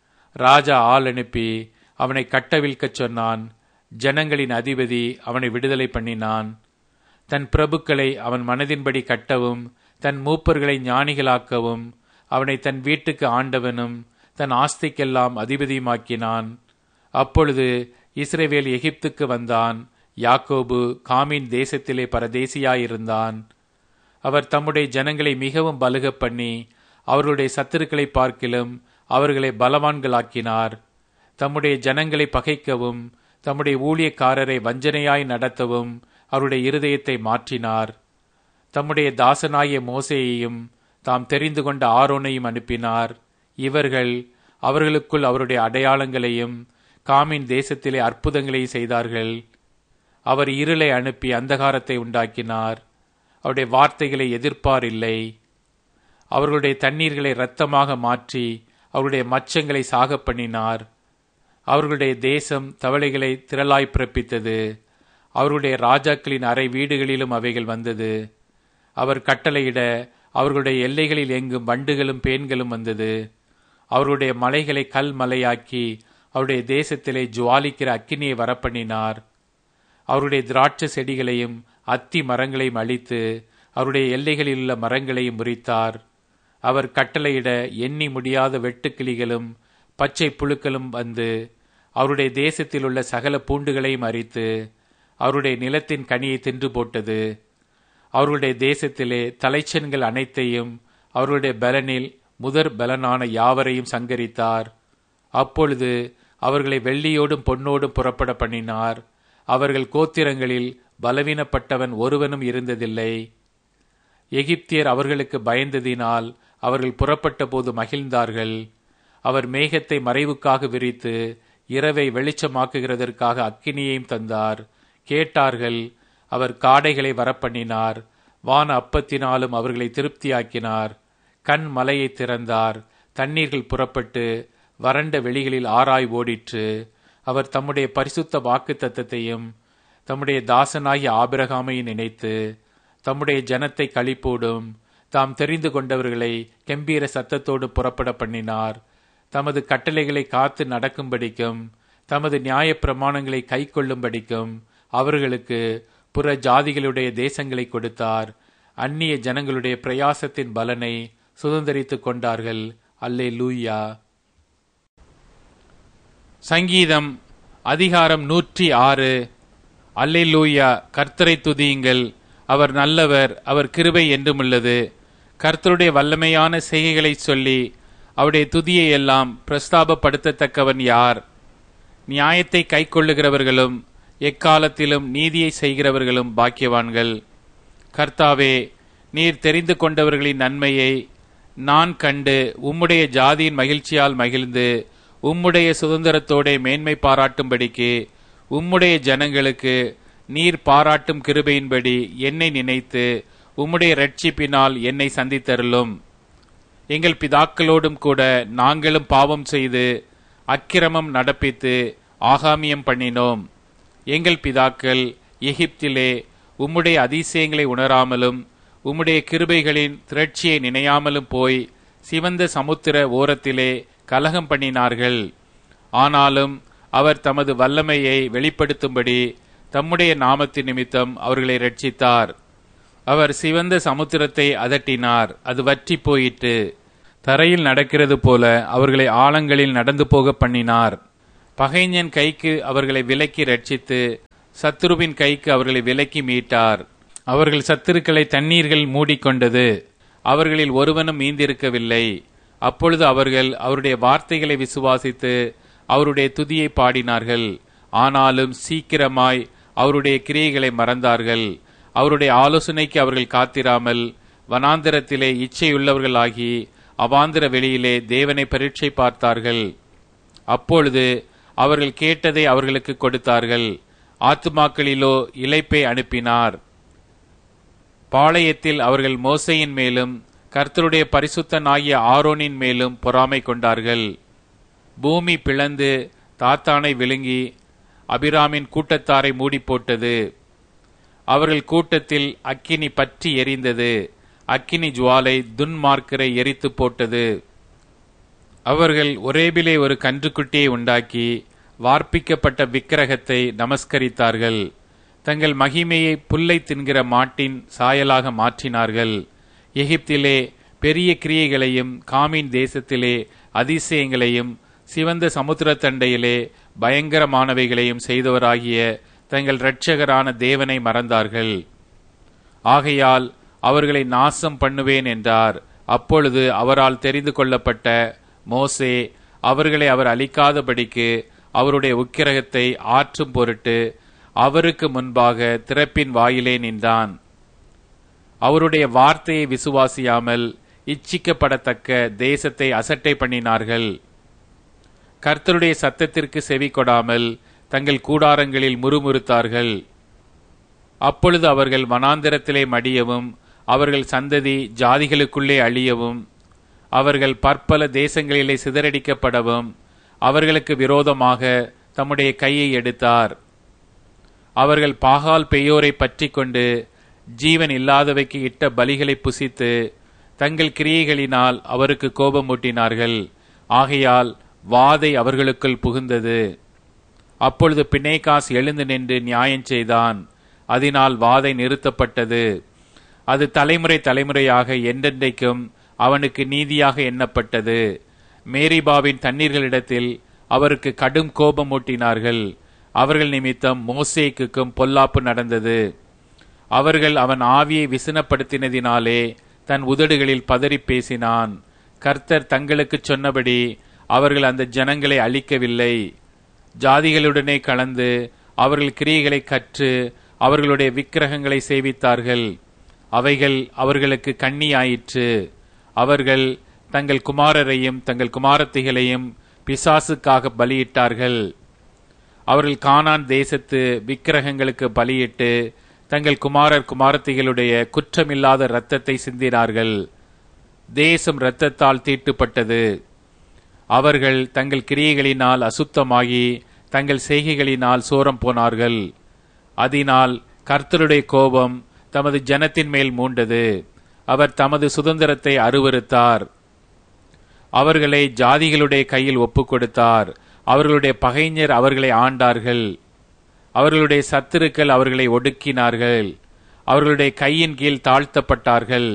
ராஜா ஆள் அனுப்பி அவனை கட்டவிழ்க்கச் சொன்னான் ஜனங்களின் அதிபதி அவனை விடுதலை பண்ணினான் தன் பிரபுக்களை அவன் மனதின்படி கட்டவும் தன் மூப்பர்களை ஞானிகளாக்கவும் அவனை தன் வீட்டுக்கு ஆண்டவனும் தன் ஆஸ்திக்கெல்லாம் அதிபதியுமாக்கினான் அப்பொழுது இஸ்ரேவேல் எகிப்துக்கு வந்தான் யாக்கோபு காமின் தேசத்திலே பரதேசியாயிருந்தான் அவர் தம்முடைய ஜனங்களை மிகவும் பலுக பண்ணி அவர்களுடைய சத்துருக்களை பார்க்கிலும் அவர்களை பலவான்களாக்கினார் தம்முடைய ஜனங்களை பகைக்கவும் தம்முடைய ஊழியக்காரரை வஞ்சனையாய் நடத்தவும் அவருடைய இருதயத்தை மாற்றினார் தம்முடைய தாசனாகிய மோசேயையும் தாம் தெரிந்து கொண்ட ஆரோனையும் அனுப்பினார் இவர்கள் அவர்களுக்குள் அவருடைய அடையாளங்களையும் காமின் தேசத்திலே அற்புதங்களை செய்தார்கள் அவர் இருளை அனுப்பி அந்தகாரத்தை உண்டாக்கினார் அவருடைய வார்த்தைகளை எதிர்ப்பார் இல்லை அவர்களுடைய தண்ணீர்களை இரத்தமாக மாற்றி அவருடைய மச்சங்களை சாக பண்ணினார் அவர்களுடைய தேசம் தவளைகளை திரளாய் பிறப்பித்தது அவர்களுடைய ராஜாக்களின் அறை வீடுகளிலும் அவைகள் வந்தது அவர் கட்டளையிட அவர்களுடைய எல்லைகளில் எங்கும் வண்டுகளும் பேன்களும் வந்தது அவருடைய மலைகளை கல் மலையாக்கி அவருடைய தேசத்திலே ஜுவாலிக்கிற அக்கினியை வரப்பண்ணினார் அவருடைய திராட்சை செடிகளையும் அத்தி மரங்களையும் அழித்து அவருடைய எல்லைகளில் உள்ள மரங்களையும் முறித்தார் அவர் கட்டளையிட எண்ணி முடியாத வெட்டுக்கிளிகளும் பச்சை புழுக்களும் வந்து அவருடைய தேசத்தில் உள்ள சகல பூண்டுகளையும் அரித்து அவருடைய நிலத்தின் கனியை தின்று போட்டது அவர்களுடைய தேசத்திலே தலைச்சன்கள் அனைத்தையும் அவர்களுடைய பலனில் முதற் பலனான யாவரையும் சங்கரித்தார் அப்பொழுது அவர்களை வெள்ளியோடும் பொன்னோடும் புறப்பட பண்ணினார் அவர்கள் கோத்திரங்களில் பலவீனப்பட்டவன் ஒருவனும் இருந்ததில்லை எகிப்தியர் அவர்களுக்கு பயந்ததினால் அவர்கள் புறப்பட்ட போது மகிழ்ந்தார்கள் அவர் மேகத்தை மறைவுக்காக விரித்து இரவை வெளிச்சமாக்குகிறதற்காக அக்கினியையும் தந்தார் கேட்டார்கள் அவர் காடைகளை வரப்பண்ணினார் வான அப்பத்தினாலும் அவர்களை திருப்தியாக்கினார் கண் மலையை திறந்தார் தண்ணீர்கள் புறப்பட்டு வறண்ட வெளிகளில் ஆராய் ஓடிற்று அவர் தம்முடைய பரிசுத்த வாக்கு தத்தத்தையும் தம்முடைய தாசனாகிய ஆபிரகாமையை நினைத்து தம்முடைய ஜனத்தை களிப்போடும் தாம் தெரிந்து கொண்டவர்களை கம்பீர சத்தத்தோடு புறப்பட பண்ணினார் தமது கட்டளைகளை காத்து நடக்கும்படிக்கும் தமது நியாய பிரமாணங்களை கை கொள்ளும்படிக்கும் அவர்களுக்கு புற ஜாதிகளுடைய தேசங்களை கொடுத்தார் அந்நிய ஜனங்களுடைய பிரயாசத்தின் பலனை சுதந்திரித்துக் கொண்டார்கள் அல்லே லூயா சங்கீதம் அதிகாரம் நூற்றி ஆறு அல்லே லூயா கர்த்தரை துதியுங்கள் அவர் நல்லவர் அவர் கிருபை என்றுமுள்ளது கர்த்தருடைய வல்லமையான செய்கைகளை சொல்லி அவருடைய துதியை எல்லாம் பிரஸ்தாபப்படுத்தத்தக்கவன் யார் நியாயத்தை கைக்கொள்ளுகிறவர்களும் எக்காலத்திலும் நீதியை செய்கிறவர்களும் பாக்கியவான்கள் கர்த்தாவே நீர் தெரிந்து கொண்டவர்களின் நன்மையை நான் கண்டு உம்முடைய ஜாதியின் மகிழ்ச்சியால் மகிழ்ந்து உம்முடைய சுதந்திரத்தோட மேன்மை பாராட்டும்படிக்கு உம்முடைய ஜனங்களுக்கு நீர் பாராட்டும் கிருபையின்படி என்னை நினைத்து உம்முடைய ரட்சிப்பினால் என்னை சந்தித்தருளும் எங்கள் பிதாக்களோடும் கூட நாங்களும் பாவம் செய்து அக்கிரமம் நடப்பித்து ஆகாமியம் பண்ணினோம் எங்கள் பிதாக்கள் எகிப்திலே உம்முடைய அதிசயங்களை உணராமலும் உம்முடைய கிருபைகளின் திரட்சியை நினையாமலும் போய் சிவந்த சமுத்திர ஓரத்திலே கலகம் பண்ணினார்கள் ஆனாலும் அவர் தமது வல்லமையை வெளிப்படுத்தும்படி தம்முடைய நாமத்தின் நிமித்தம் அவர்களை ரட்சித்தார் அவர் சிவந்த சமுத்திரத்தை அதட்டினார் அது வற்றி போயிற்று தரையில் நடக்கிறது போல அவர்களை ஆழங்களில் நடந்து போக பண்ணினார் பகைஞன் கைக்கு அவர்களை விலக்கி ரட்சித்து சத்துருவின் கைக்கு அவர்களை விலக்கி மீட்டார் அவர்கள் சத்துருக்களை தண்ணீர்கள் மூடிக்கொண்டது அவர்களில் ஒருவனும் மீந்திருக்கவில்லை அப்பொழுது அவர்கள் அவருடைய வார்த்தைகளை விசுவாசித்து அவருடைய துதியை பாடினார்கள் ஆனாலும் சீக்கிரமாய் அவருடைய கிரியைகளை மறந்தார்கள் அவருடைய ஆலோசனைக்கு அவர்கள் காத்திராமல் வனாந்திரத்திலே இச்சையுள்ளவர்களாகி அவாந்திர வெளியிலே தேவனை பரீட்சை பார்த்தார்கள் அப்பொழுது அவர்கள் கேட்டதை அவர்களுக்கு கொடுத்தார்கள் ஆத்துமாக்களிலோ இலைப்பை அனுப்பினார் பாளையத்தில் அவர்கள் மோசையின் மேலும் கர்த்தருடைய பரிசுத்தனாகிய ஆரோனின் மேலும் பொறாமை கொண்டார்கள் பூமி பிளந்து தாத்தானை விழுங்கி அபிராமின் கூட்டத்தாரை மூடி போட்டது அவர்கள் கூட்டத்தில் அக்கினி பற்றி எரிந்தது அக்கினி ஜுவாலை துன்மார்க்கரை எரித்து போட்டது அவர்கள் ஒரேபிலே ஒரு கன்றுக்குட்டியை உண்டாக்கி வார்ப்பிக்கப்பட்ட விக்கிரகத்தை நமஸ்கரித்தார்கள் தங்கள் மகிமையை புல்லை தின்கிற மாட்டின் சாயலாக மாற்றினார்கள் எகிப்திலே பெரிய கிரியைகளையும் காமின் தேசத்திலே அதிசயங்களையும் சிவந்த சமுத்திர தண்டையிலே பயங்கரமானவைகளையும் செய்தவராகிய தங்கள் இரட்சகரான தேவனை மறந்தார்கள் ஆகையால் அவர்களை நாசம் பண்ணுவேன் என்றார் அப்பொழுது அவரால் தெரிந்து கொள்ளப்பட்ட மோசே அவர்களை அவர் அழிக்காதபடிக்கு அவருடைய உக்கிரகத்தை ஆற்றும் பொருட்டு அவருக்கு முன்பாக திறப்பின் வாயிலே நின்றான் அவருடைய வார்த்தையை விசுவாசியாமல் இச்சிக்கப்படத்தக்க தேசத்தை அசட்டை பண்ணினார்கள் கர்த்தருடைய சத்தத்திற்கு செவி கொடாமல் தங்கள் கூடாரங்களில் முறுமுறுத்தார்கள் அப்பொழுது அவர்கள் வனாந்திரத்திலே மடியவும் அவர்கள் சந்ததி ஜாதிகளுக்குள்ளே அழியவும் அவர்கள் பற்பல தேசங்களிலே சிதறடிக்கப்படவும் அவர்களுக்கு விரோதமாக தம்முடைய கையை எடுத்தார் அவர்கள் பாகால் பெயோரை பற்றி கொண்டு ஜீவன் இல்லாதவைக்கு இட்ட பலிகளை புசித்து தங்கள் கிரியைகளினால் அவருக்கு கோபமூட்டினார்கள் ஆகையால் வாதை அவர்களுக்குள் புகுந்தது அப்பொழுது பிணைகாஸ் எழுந்து நின்று நியாயம் செய்தான் அதனால் வாதை நிறுத்தப்பட்டது அது தலைமுறை தலைமுறையாக என்றென்றைக்கும் அவனுக்கு நீதியாக எண்ணப்பட்டது மேரிபாவின் தண்ணீர்களிடத்தில் அவருக்கு கடும் கோபம் ஊட்டினார்கள் அவர்கள் நிமித்தம் மோசேக்குக்கும் பொல்லாப்பு நடந்தது அவர்கள் அவன் ஆவியை விசனப்படுத்தினதினாலே தன் உதடுகளில் பதறி பேசினான் கர்த்தர் தங்களுக்கு சொன்னபடி அவர்கள் அந்த ஜனங்களை அழிக்கவில்லை ஜாதிகளுடனே கலந்து அவர்கள் கிரியைகளை கற்று அவர்களுடைய விக்கிரகங்களை சேவித்தார்கள் அவைகள் அவர்களுக்கு கண்ணியாயிற்று அவர்கள் தங்கள் குமாரரையும் தங்கள் குமாரத்திகளையும் பிசாசுக்காக பலியிட்டார்கள் அவர்கள் கானான் தேசத்து விக்கிரகங்களுக்கு பலியிட்டு தங்கள் குமாரர் குமாரத்திகளுடைய குற்றமில்லாத இரத்தத்தை சிந்தினார்கள் தேசம் இரத்தத்தால் தீட்டுப்பட்டது அவர்கள் தங்கள் கிரியைகளினால் அசுத்தமாகி தங்கள் செய்கைகளினால் சோரம் போனார்கள் அதனால் கர்த்தருடைய கோபம் தமது ஜனத்தின் மேல் மூண்டது அவர் தமது சுதந்திரத்தை அருவருத்தார் அவர்களை ஜாதிகளுடைய கையில் ஒப்புக் கொடுத்தார் அவர்களுடைய பகைஞர் அவர்களை ஆண்டார்கள் அவர்களுடைய சத்துருக்கள் அவர்களை ஒடுக்கினார்கள் அவர்களுடைய கையின் கீழ் தாழ்த்தப்பட்டார்கள்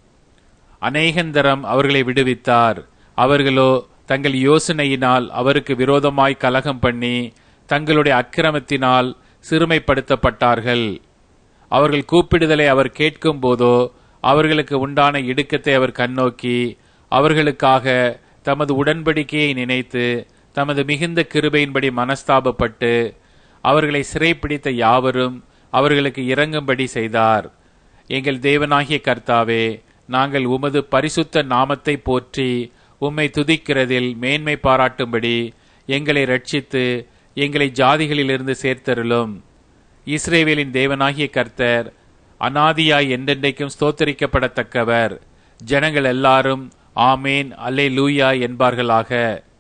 அநேகந்தரம் அவர்களை விடுவித்தார் அவர்களோ தங்கள் யோசனையினால் அவருக்கு விரோதமாய் கலகம் பண்ணி தங்களுடைய அக்கிரமத்தினால் சிறுமைப்படுத்தப்பட்டார்கள் அவர்கள் கூப்பிடுதலை அவர் கேட்கும் போதோ அவர்களுக்கு உண்டான இடுக்கத்தை அவர் கண்ணோக்கி அவர்களுக்காக தமது உடன்படிக்கையை நினைத்து தமது மிகுந்த கிருபையின்படி மனஸ்தாபப்பட்டு அவர்களை சிறைப்பிடித்த யாவரும் அவர்களுக்கு இறங்கும்படி செய்தார் எங்கள் தேவனாகிய கர்த்தாவே நாங்கள் உமது பரிசுத்த நாமத்தை போற்றி உம்மை துதிக்கிறதில் மேன்மை பாராட்டும்படி எங்களை ரட்சித்து எங்களை ஜாதிகளிலிருந்து சேர்த்தருளும் இஸ்ரேவேலின் தேவனாகிய கர்த்தர் அனாதியாய் என்றென்றைக்கும் ஸ்தோத்தரிக்கப்படத்தக்கவர் ஜனங்கள் எல்லாரும் ஆமேன் அல்லே லூயா என்பார்களாக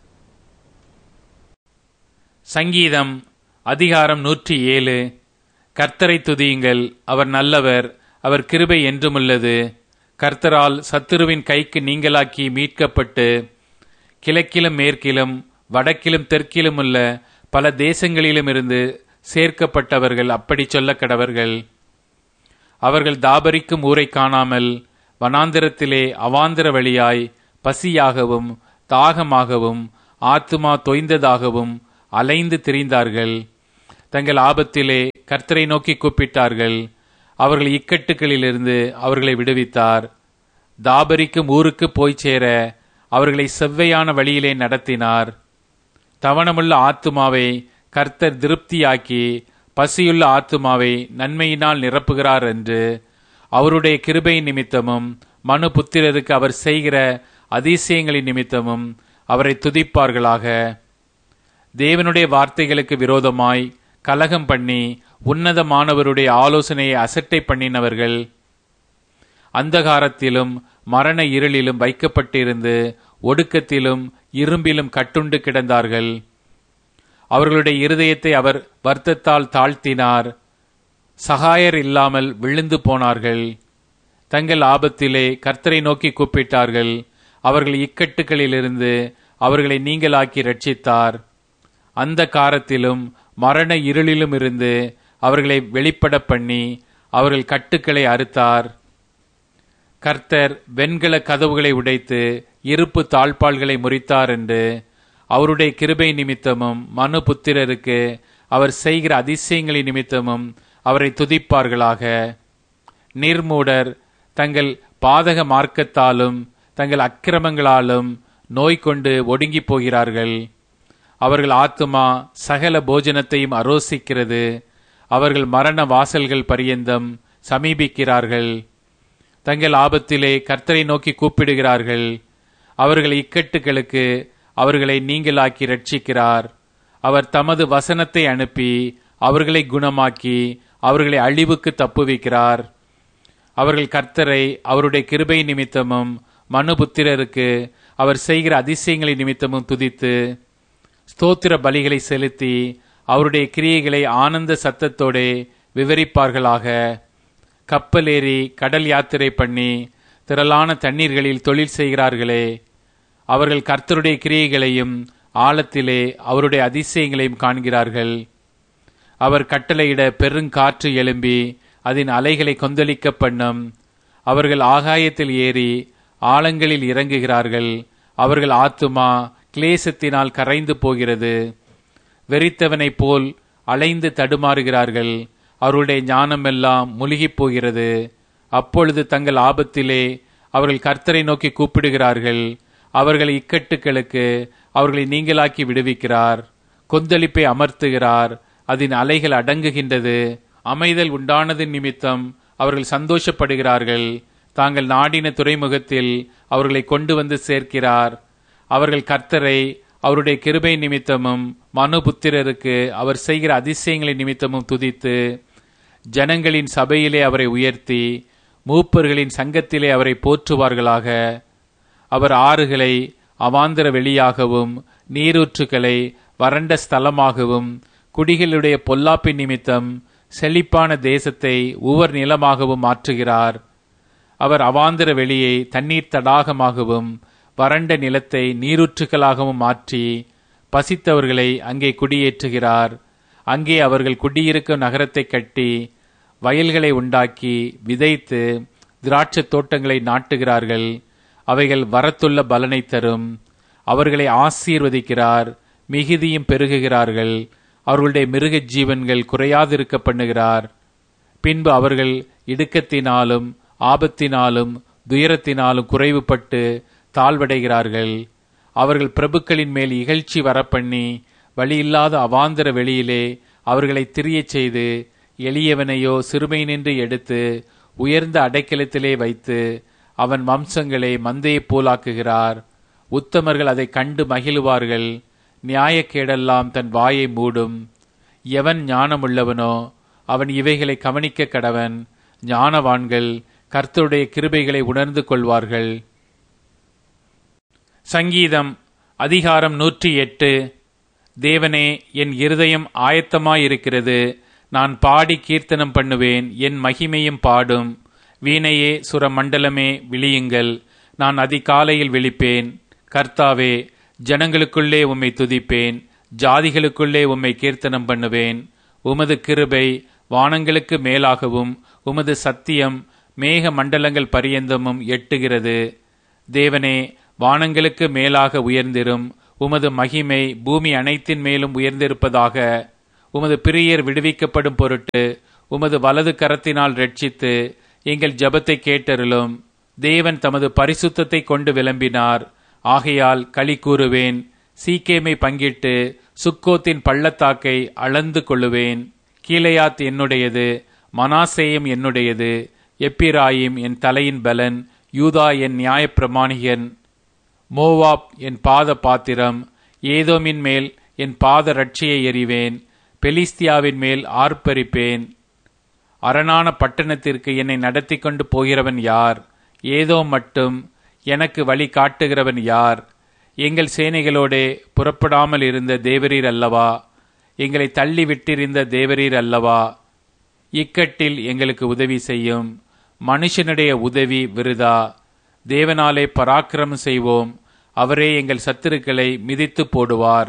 சங்கீதம் அதிகாரம் நூற்றி ஏழு கர்த்தரை துதியுங்கள் அவர் நல்லவர் அவர் கிருபை என்றுமுள்ளது கர்த்தரால் சத்துருவின் கைக்கு நீங்களாக்கி மீட்கப்பட்டு கிழக்கிலும் மேற்கிலும் வடக்கிலும் தெற்கிலும் உள்ள பல தேசங்களிலும் இருந்து சேர்க்கப்பட்டவர்கள் அப்படி சொல்ல கடவர்கள் அவர்கள் தாபரிக்கும் ஊரை காணாமல் வனாந்திரத்திலே அவாந்திர வழியாய் பசியாகவும் தாகமாகவும் ஆத்துமா தொய்ந்ததாகவும் அலைந்து திரிந்தார்கள் தங்கள் ஆபத்திலே கர்த்தரை நோக்கி கூப்பிட்டார்கள் அவர்கள் இக்கட்டுகளிலிருந்து அவர்களை விடுவித்தார் தாபரிக்கும் ஊருக்கு போய் சேர அவர்களை செவ்வையான வழியிலே நடத்தினார் தவணமுள்ள ஆத்துமாவை கர்த்தர் திருப்தியாக்கி பசியுள்ள ஆத்துமாவை நன்மையினால் நிரப்புகிறார் என்று அவருடைய கிருபை நிமித்தமும் மனு புத்திரருக்கு அவர் செய்கிற அதிசயங்களின் நிமித்தமும் அவரை துதிப்பார்களாக தேவனுடைய வார்த்தைகளுக்கு விரோதமாய் கலகம் பண்ணி உன்னதமானவருடைய ஆலோசனையை அசட்டை பண்ணினவர்கள் அந்தகாரத்திலும் மரண இருளிலும் வைக்கப்பட்டிருந்து ஒடுக்கத்திலும் இரும்பிலும் கட்டுண்டு கிடந்தார்கள் அவர்களுடைய இருதயத்தை அவர் வருத்தத்தால் தாழ்த்தினார் சகாயர் இல்லாமல் விழுந்து போனார்கள் தங்கள் ஆபத்திலே கர்த்தரை நோக்கி கூப்பிட்டார்கள் அவர்கள் இக்கட்டுகளிலிருந்து அவர்களை நீங்களாக்கி ரட்சித்தார் அந்த காரத்திலும் மரண இருளிலும் இருந்து அவர்களை வெளிப்பட பண்ணி அவர்கள் கட்டுக்களை அறுத்தார் கர்த்தர் வெண்கல கதவுகளை உடைத்து இருப்பு தாழ்பால்களை முறித்தார் என்று அவருடைய கிருபை நிமித்தமும் மனு புத்திரருக்கு அவர் செய்கிற அதிசயங்களின் நிமித்தமும் அவரை துதிப்பார்களாக நிர்மூடர் தங்கள் பாதக மார்க்கத்தாலும் தங்கள் அக்கிரமங்களாலும் நோய் கொண்டு ஒடுங்கி போகிறார்கள் அவர்கள் ஆத்துமா சகல போஜனத்தையும் அரோசிக்கிறது அவர்கள் மரண வாசல்கள் பரியந்தம் சமீபிக்கிறார்கள் தங்கள் ஆபத்திலே கர்த்தரை நோக்கி கூப்பிடுகிறார்கள் அவர்கள் இக்கட்டுகளுக்கு அவர்களை நீங்களாக்கி ரட்சிக்கிறார் அவர் தமது வசனத்தை அனுப்பி அவர்களை குணமாக்கி அவர்களை அழிவுக்கு தப்புவிக்கிறார் அவர்கள் கர்த்தரை அவருடைய கிருபை நிமித்தமும் மனுபுத்திரருக்கு அவர் செய்கிற அதிசயங்களை நிமித்தமும் துதித்து ஸ்தோத்திர பலிகளை செலுத்தி அவருடைய கிரியைகளை ஆனந்த சத்தத்தோடே விவரிப்பார்களாக கப்பலேறி கடல் யாத்திரை பண்ணி திரளான தண்ணீர்களில் தொழில் செய்கிறார்களே அவர்கள் கர்த்தருடைய கிரியைகளையும் ஆழத்திலே அவருடைய அதிசயங்களையும் காண்கிறார்கள் அவர் கட்டளையிட பெருங்காற்று எழும்பி அதன் அலைகளை கொந்தளிக்க பண்ணும் அவர்கள் ஆகாயத்தில் ஏறி ஆழங்களில் இறங்குகிறார்கள் அவர்கள் ஆத்துமா கிளேசத்தினால் கரைந்து போகிறது வெறித்தவனைப் போல் அலைந்து தடுமாறுகிறார்கள் அவருடைய ஞானமெல்லாம் முழுகிப் போகிறது அப்பொழுது தங்கள் ஆபத்திலே அவர்கள் கர்த்தரை நோக்கி கூப்பிடுகிறார்கள் அவர்கள் இக்கட்டுகளுக்கு அவர்களை நீங்களாக்கி விடுவிக்கிறார் கொந்தளிப்பை அமர்த்துகிறார் அதன் அலைகள் அடங்குகின்றது அமைதல் உண்டானதின் நிமித்தம் அவர்கள் சந்தோஷப்படுகிறார்கள் தாங்கள் நாடின துறைமுகத்தில் அவர்களை கொண்டு வந்து சேர்க்கிறார் அவர்கள் கர்த்தரை அவருடைய கிருபை நிமித்தமும் மனுபுத்திரருக்கு அவர் செய்கிற அதிசயங்களின் நிமித்தமும் துதித்து ஜனங்களின் சபையிலே அவரை உயர்த்தி மூப்பர்களின் சங்கத்திலே அவரை போற்றுவார்களாக அவர் ஆறுகளை அவாந்தர வெளியாகவும் நீரூற்றுகளை வறண்ட ஸ்தலமாகவும் குடிகளுடைய பொல்லாப்பின் நிமித்தம் செழிப்பான தேசத்தை உவர் நிலமாகவும் மாற்றுகிறார் அவர் அவாந்தர வெளியை தண்ணீர் தடாகமாகவும் வறண்ட நிலத்தை நீரூற்றுகளாகவும் மாற்றி பசித்தவர்களை அங்கே குடியேற்றுகிறார் அங்கே அவர்கள் குடியிருக்கும் நகரத்தை கட்டி வயல்களை உண்டாக்கி விதைத்து திராட்சை தோட்டங்களை நாட்டுகிறார்கள் அவைகள் வரத்துள்ள பலனை தரும் அவர்களை ஆசீர்வதிக்கிறார் மிகுதியும் பெருகுகிறார்கள் அவர்களுடைய மிருக ஜீவன்கள் குறையாதிருக்க பண்ணுகிறார் பின்பு அவர்கள் இடுக்கத்தினாலும் ஆபத்தினாலும் துயரத்தினாலும் குறைவுபட்டு தாழ்வடைகிறார்கள் அவர்கள் பிரபுக்களின் மேல் இகழ்ச்சி வரப்பண்ணி வழியில்லாத அவாந்தர வெளியிலே அவர்களை திரியச் செய்து எளியவனையோ சிறுமை நின்று எடுத்து உயர்ந்த அடைக்கலத்திலே வைத்து அவன் வம்சங்களை மந்தையைப் போலாக்குகிறார் உத்தமர்கள் அதை கண்டு மகிழுவார்கள் நியாயக்கேடெல்லாம் தன் வாயை மூடும் எவன் ஞானமுள்ளவனோ அவன் இவைகளை கவனிக்க கடவன் ஞானவான்கள் கர்த்தருடைய கிருபைகளை உணர்ந்து கொள்வார்கள் சங்கீதம் அதிகாரம் நூற்றி எட்டு தேவனே என் இருதயம் ஆயத்தமாயிருக்கிறது நான் பாடி கீர்த்தனம் பண்ணுவேன் என் மகிமையும் பாடும் வீணையே சுரமண்டலமே விழியுங்கள் நான் அதிகாலையில் விழிப்பேன் கர்த்தாவே ஜனங்களுக்குள்ளே உம்மை துதிப்பேன் ஜாதிகளுக்குள்ளே உம்மை கீர்த்தனம் பண்ணுவேன் உமது கிருபை வானங்களுக்கு மேலாகவும் உமது சத்தியம் மேக மண்டலங்கள் பரியந்தமும் எட்டுகிறது தேவனே வானங்களுக்கு மேலாக உயர்ந்திரும் உமது மகிமை பூமி அனைத்தின் மேலும் உயர்ந்திருப்பதாக உமது பிரியர் விடுவிக்கப்படும் பொருட்டு உமது வலது கரத்தினால் ரட்சித்து எங்கள் ஜெபத்தை கேட்டருளும் தேவன் தமது பரிசுத்தத்தை கொண்டு விளம்பினார் ஆகையால் களி கூறுவேன் சீக்கேமை பங்கிட்டு சுக்கோத்தின் பள்ளத்தாக்கை அளந்து கொள்ளுவேன் கீலேயாத் என்னுடையது மனாசேயம் என்னுடையது எப்பிராயிம் என் தலையின் பலன் யூதா என் நியாயப்பிரமாணிகன் மோவாப் என் பாத பாத்திரம் ஏதோமின் மேல் என் பாத ரட்சியை எறிவேன் பெலிஸ்தியாவின் மேல் ஆர்ப்பரிப்பேன் அரணான பட்டணத்திற்கு என்னை நடத்தி கொண்டு போகிறவன் யார் ஏதோ மட்டும் எனக்கு வழி காட்டுகிறவன் யார் எங்கள் சேனைகளோடே புறப்படாமல் இருந்த தேவரீர் அல்லவா எங்களை தள்ளி விட்டிருந்த தேவரீர் அல்லவா இக்கட்டில் எங்களுக்கு உதவி செய்யும் மனுஷனுடைய உதவி விருதா தேவனாலே பராக்கிரமம் செய்வோம் அவரே எங்கள் சத்துருக்களை மிதித்து போடுவார்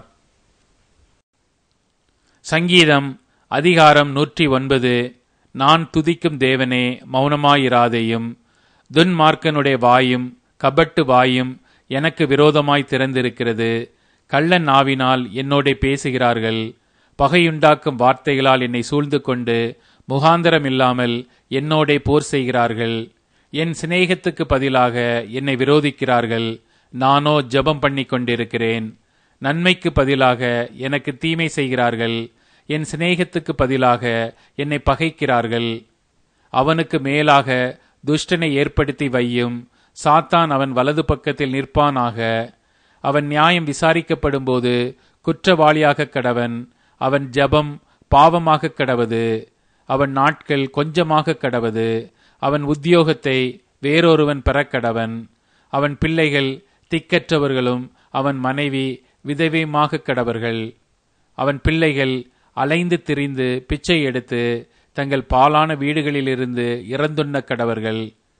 சங்கீதம் அதிகாரம் நூற்றி ஒன்பது நான் துதிக்கும் தேவனே மௌனமாயிராதேயும் துன்மார்க்கனுடைய வாயும் கபட்டு வாயும் எனக்கு விரோதமாய் திறந்திருக்கிறது கள்ளன் நாவினால் என்னோட பேசுகிறார்கள் பகையுண்டாக்கும் வார்த்தைகளால் என்னை சூழ்ந்து கொண்டு முகாந்தரம் இல்லாமல் என்னோட போர் செய்கிறார்கள் என் சிநேகத்துக்கு பதிலாக என்னை விரோதிக்கிறார்கள் நானோ ஜெபம் பண்ணி கொண்டிருக்கிறேன் நன்மைக்கு பதிலாக எனக்கு தீமை செய்கிறார்கள் என் சிநேகத்துக்கு பதிலாக என்னை பகைக்கிறார்கள் அவனுக்கு மேலாக துஷ்டனை ஏற்படுத்தி வையும் சாத்தான் அவன் வலது பக்கத்தில் நிற்பானாக அவன் நியாயம் விசாரிக்கப்படும்போது குற்றவாளியாக கடவன் அவன் ஜபம் பாவமாக கடவது அவன் நாட்கள் கொஞ்சமாக கடவது அவன் உத்தியோகத்தை வேறொருவன் பெறக்கடவன் அவன் பிள்ளைகள் திக்கற்றவர்களும் அவன் மனைவி விதவையுமாக கடவர்கள் அவன் பிள்ளைகள் அலைந்து திரிந்து பிச்சை எடுத்து தங்கள் பாலான வீடுகளிலிருந்து இறந்துண்ண கடவர்கள்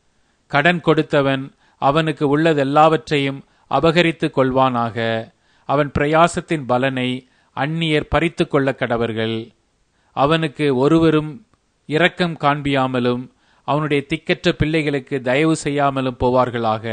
கடன் கொடுத்தவன் அவனுக்கு உள்ளதெல்லாவற்றையும் அபகரித்துக் கொள்வானாக அவன் பிரயாசத்தின் பலனை அந்நியர் பறித்து கொள்ள கடவர்கள் அவனுக்கு ஒருவரும் இரக்கம் காண்பியாமலும் அவனுடைய திக்கற்ற பிள்ளைகளுக்கு தயவு செய்யாமலும் போவார்களாக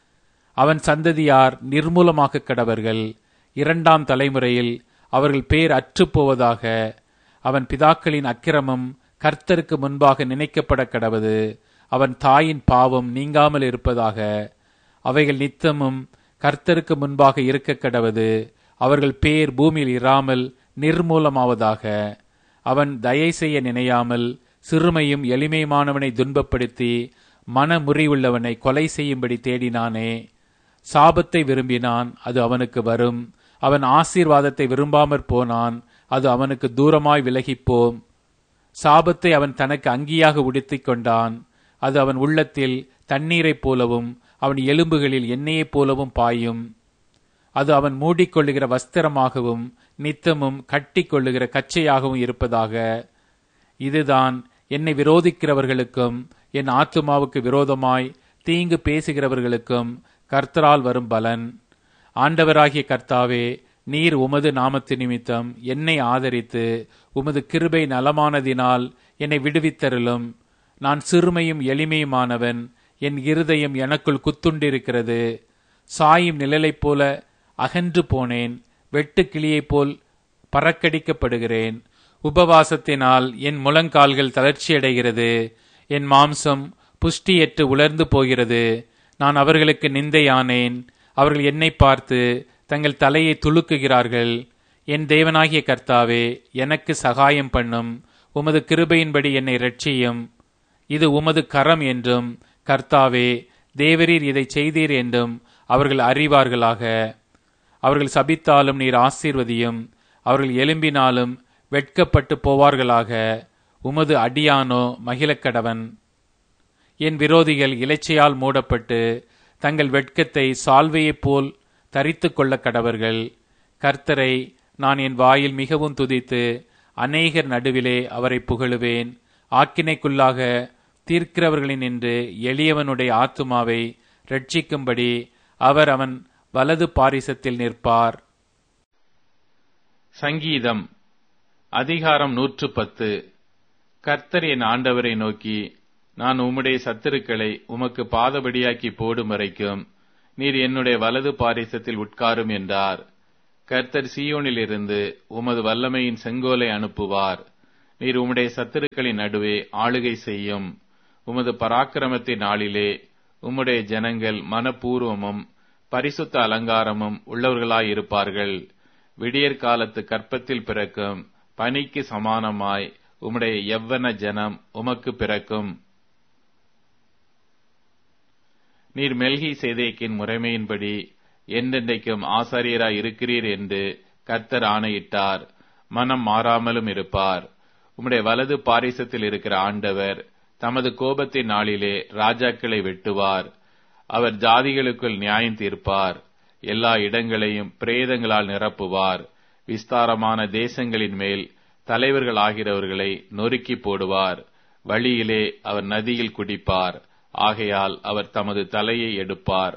அவன் சந்ததியார் நிர்மூலமாக கடவர்கள் இரண்டாம் தலைமுறையில் அவர்கள் பேர் அற்றுப் போவதாக அவன் பிதாக்களின் அக்கிரமம் கர்த்தருக்கு முன்பாக நினைக்கப்பட கடவது அவன் தாயின் பாவம் நீங்காமல் இருப்பதாக அவைகள் நித்தமும் கர்த்தருக்கு முன்பாக இருக்க கடவது அவர்கள் பேர் பூமியில் இராமல் நிர்மூலமாவதாக அவன் தயை செய்ய நினையாமல் சிறுமையும் எளிமையுமானவனை துன்பப்படுத்தி மன முறிவுள்ளவனை கொலை செய்யும்படி தேடினானே சாபத்தை விரும்பினான் அது அவனுக்கு வரும் அவன் ஆசீர்வாதத்தை விரும்பாமற் போனான் அது அவனுக்கு தூரமாய் விலகிப்போம் சாபத்தை அவன் தனக்கு அங்கியாக உடுத்திக் கொண்டான் அது அவன் உள்ளத்தில் தண்ணீரைப் போலவும் அவன் எலும்புகளில் எண்ணெயைப் போலவும் பாயும் அது அவன் மூடிக்கொள்ளுகிற வஸ்திரமாகவும் நித்தமும் கட்டி கொள்ளுகிற கச்சையாகவும் இருப்பதாக இதுதான் என்னை விரோதிக்கிறவர்களுக்கும் என் ஆத்துமாவுக்கு விரோதமாய் தீங்கு பேசுகிறவர்களுக்கும் கர்த்தரால் வரும் பலன் ஆண்டவராகிய கர்த்தாவே நீர் உமது நாமத்து நிமித்தம் என்னை ஆதரித்து உமது கிருபை நலமானதினால் என்னை விடுவித்தருளும் நான் சிறுமையும் எளிமையுமானவன் என் இருதயம் எனக்குள் குத்துண்டிருக்கிறது சாயும் நிழலைப் போல அகன்று போனேன் வெட்டு கிளியைப் போல் பறக்கடிக்கப்படுகிறேன் உபவாசத்தினால் என் முழங்கால்கள் தளர்ச்சியடைகிறது என் மாம்சம் புஷ்டியற்று உலர்ந்து போகிறது நான் அவர்களுக்கு நிந்தையானேன் அவர்கள் என்னை பார்த்து தங்கள் தலையை துலுக்குகிறார்கள் என் தேவனாகிய கர்த்தாவே எனக்கு சகாயம் பண்ணும் உமது கிருபையின்படி என்னை ரட்சியும் இது உமது கரம் என்றும் கர்த்தாவே தேவரீர் இதை செய்தீர் என்றும் அவர்கள் அறிவார்களாக அவர்கள் சபித்தாலும் நீர் ஆசீர்வதியும் அவர்கள் எலும்பினாலும் வெட்கப்பட்டு போவார்களாக உமது அடியானோ மகிழக்கடவன் என் விரோதிகள் இலைச்சையால் மூடப்பட்டு தங்கள் வெட்கத்தை சால்வையைப் போல் தரித்து கொள்ள கடவர்கள் கர்த்தரை நான் என் வாயில் மிகவும் துதித்து அநேகர் நடுவிலே அவரை புகழுவேன் ஆக்கினைக்குள்ளாக தீர்க்கிறவர்களின் என்று எளியவனுடைய ஆத்துமாவை ரட்சிக்கும்படி அவர் அவன் வலது பாரிசத்தில் நிற்பார் சங்கீதம் அதிகாரம் நூற்று பத்து கர்த்தர் என் ஆண்டவரை நோக்கி நான் உம்முடைய சத்துருக்களை உமக்கு பாதபடியாக்கி போடும் வரைக்கும் நீர் என்னுடைய வலது பாரிசத்தில் உட்காரும் என்றார் கர்த்தர் சீயோனிலிருந்து உமது வல்லமையின் செங்கோலை அனுப்புவார் நீர் உம்முடைய சத்துருக்களின் நடுவே ஆளுகை செய்யும் உமது பராக்கிரமத்தின் நாளிலே உம்முடைய ஜனங்கள் மனப்பூர்வமும் பரிசுத்த அலங்காரமும் உள்ளவர்களாயிருப்பார்கள் விடியற் காலத்து கற்பத்தில் பிறக்கும் பனிக்கு சமானமாய் உம்முடைய எவ்வன ஜனம் உமக்கு பிறக்கும் நீர் மெல்கி சேதேக்கின் முறைமையின்படி என்றென்றைக்கும் ஆசாரியராய் இருக்கிறீர் என்று கர்த்தர் ஆணையிட்டார் மனம் மாறாமலும் இருப்பார் உம்முடைய வலது பாரிசத்தில் இருக்கிற ஆண்டவர் தமது கோபத்தின் நாளிலே ராஜாக்களை வெட்டுவார் அவர் ஜாதிகளுக்குள் நியாயம் தீர்ப்பார் எல்லா இடங்களையும் பிரேதங்களால் நிரப்புவார் விஸ்தாரமான தேசங்களின் மேல் தலைவர்கள் ஆகிறவர்களை நொறுக்கி போடுவார் வழியிலே அவர் நதியில் குடிப்பார் ஆகையால் அவர் தமது தலையை எடுப்பார்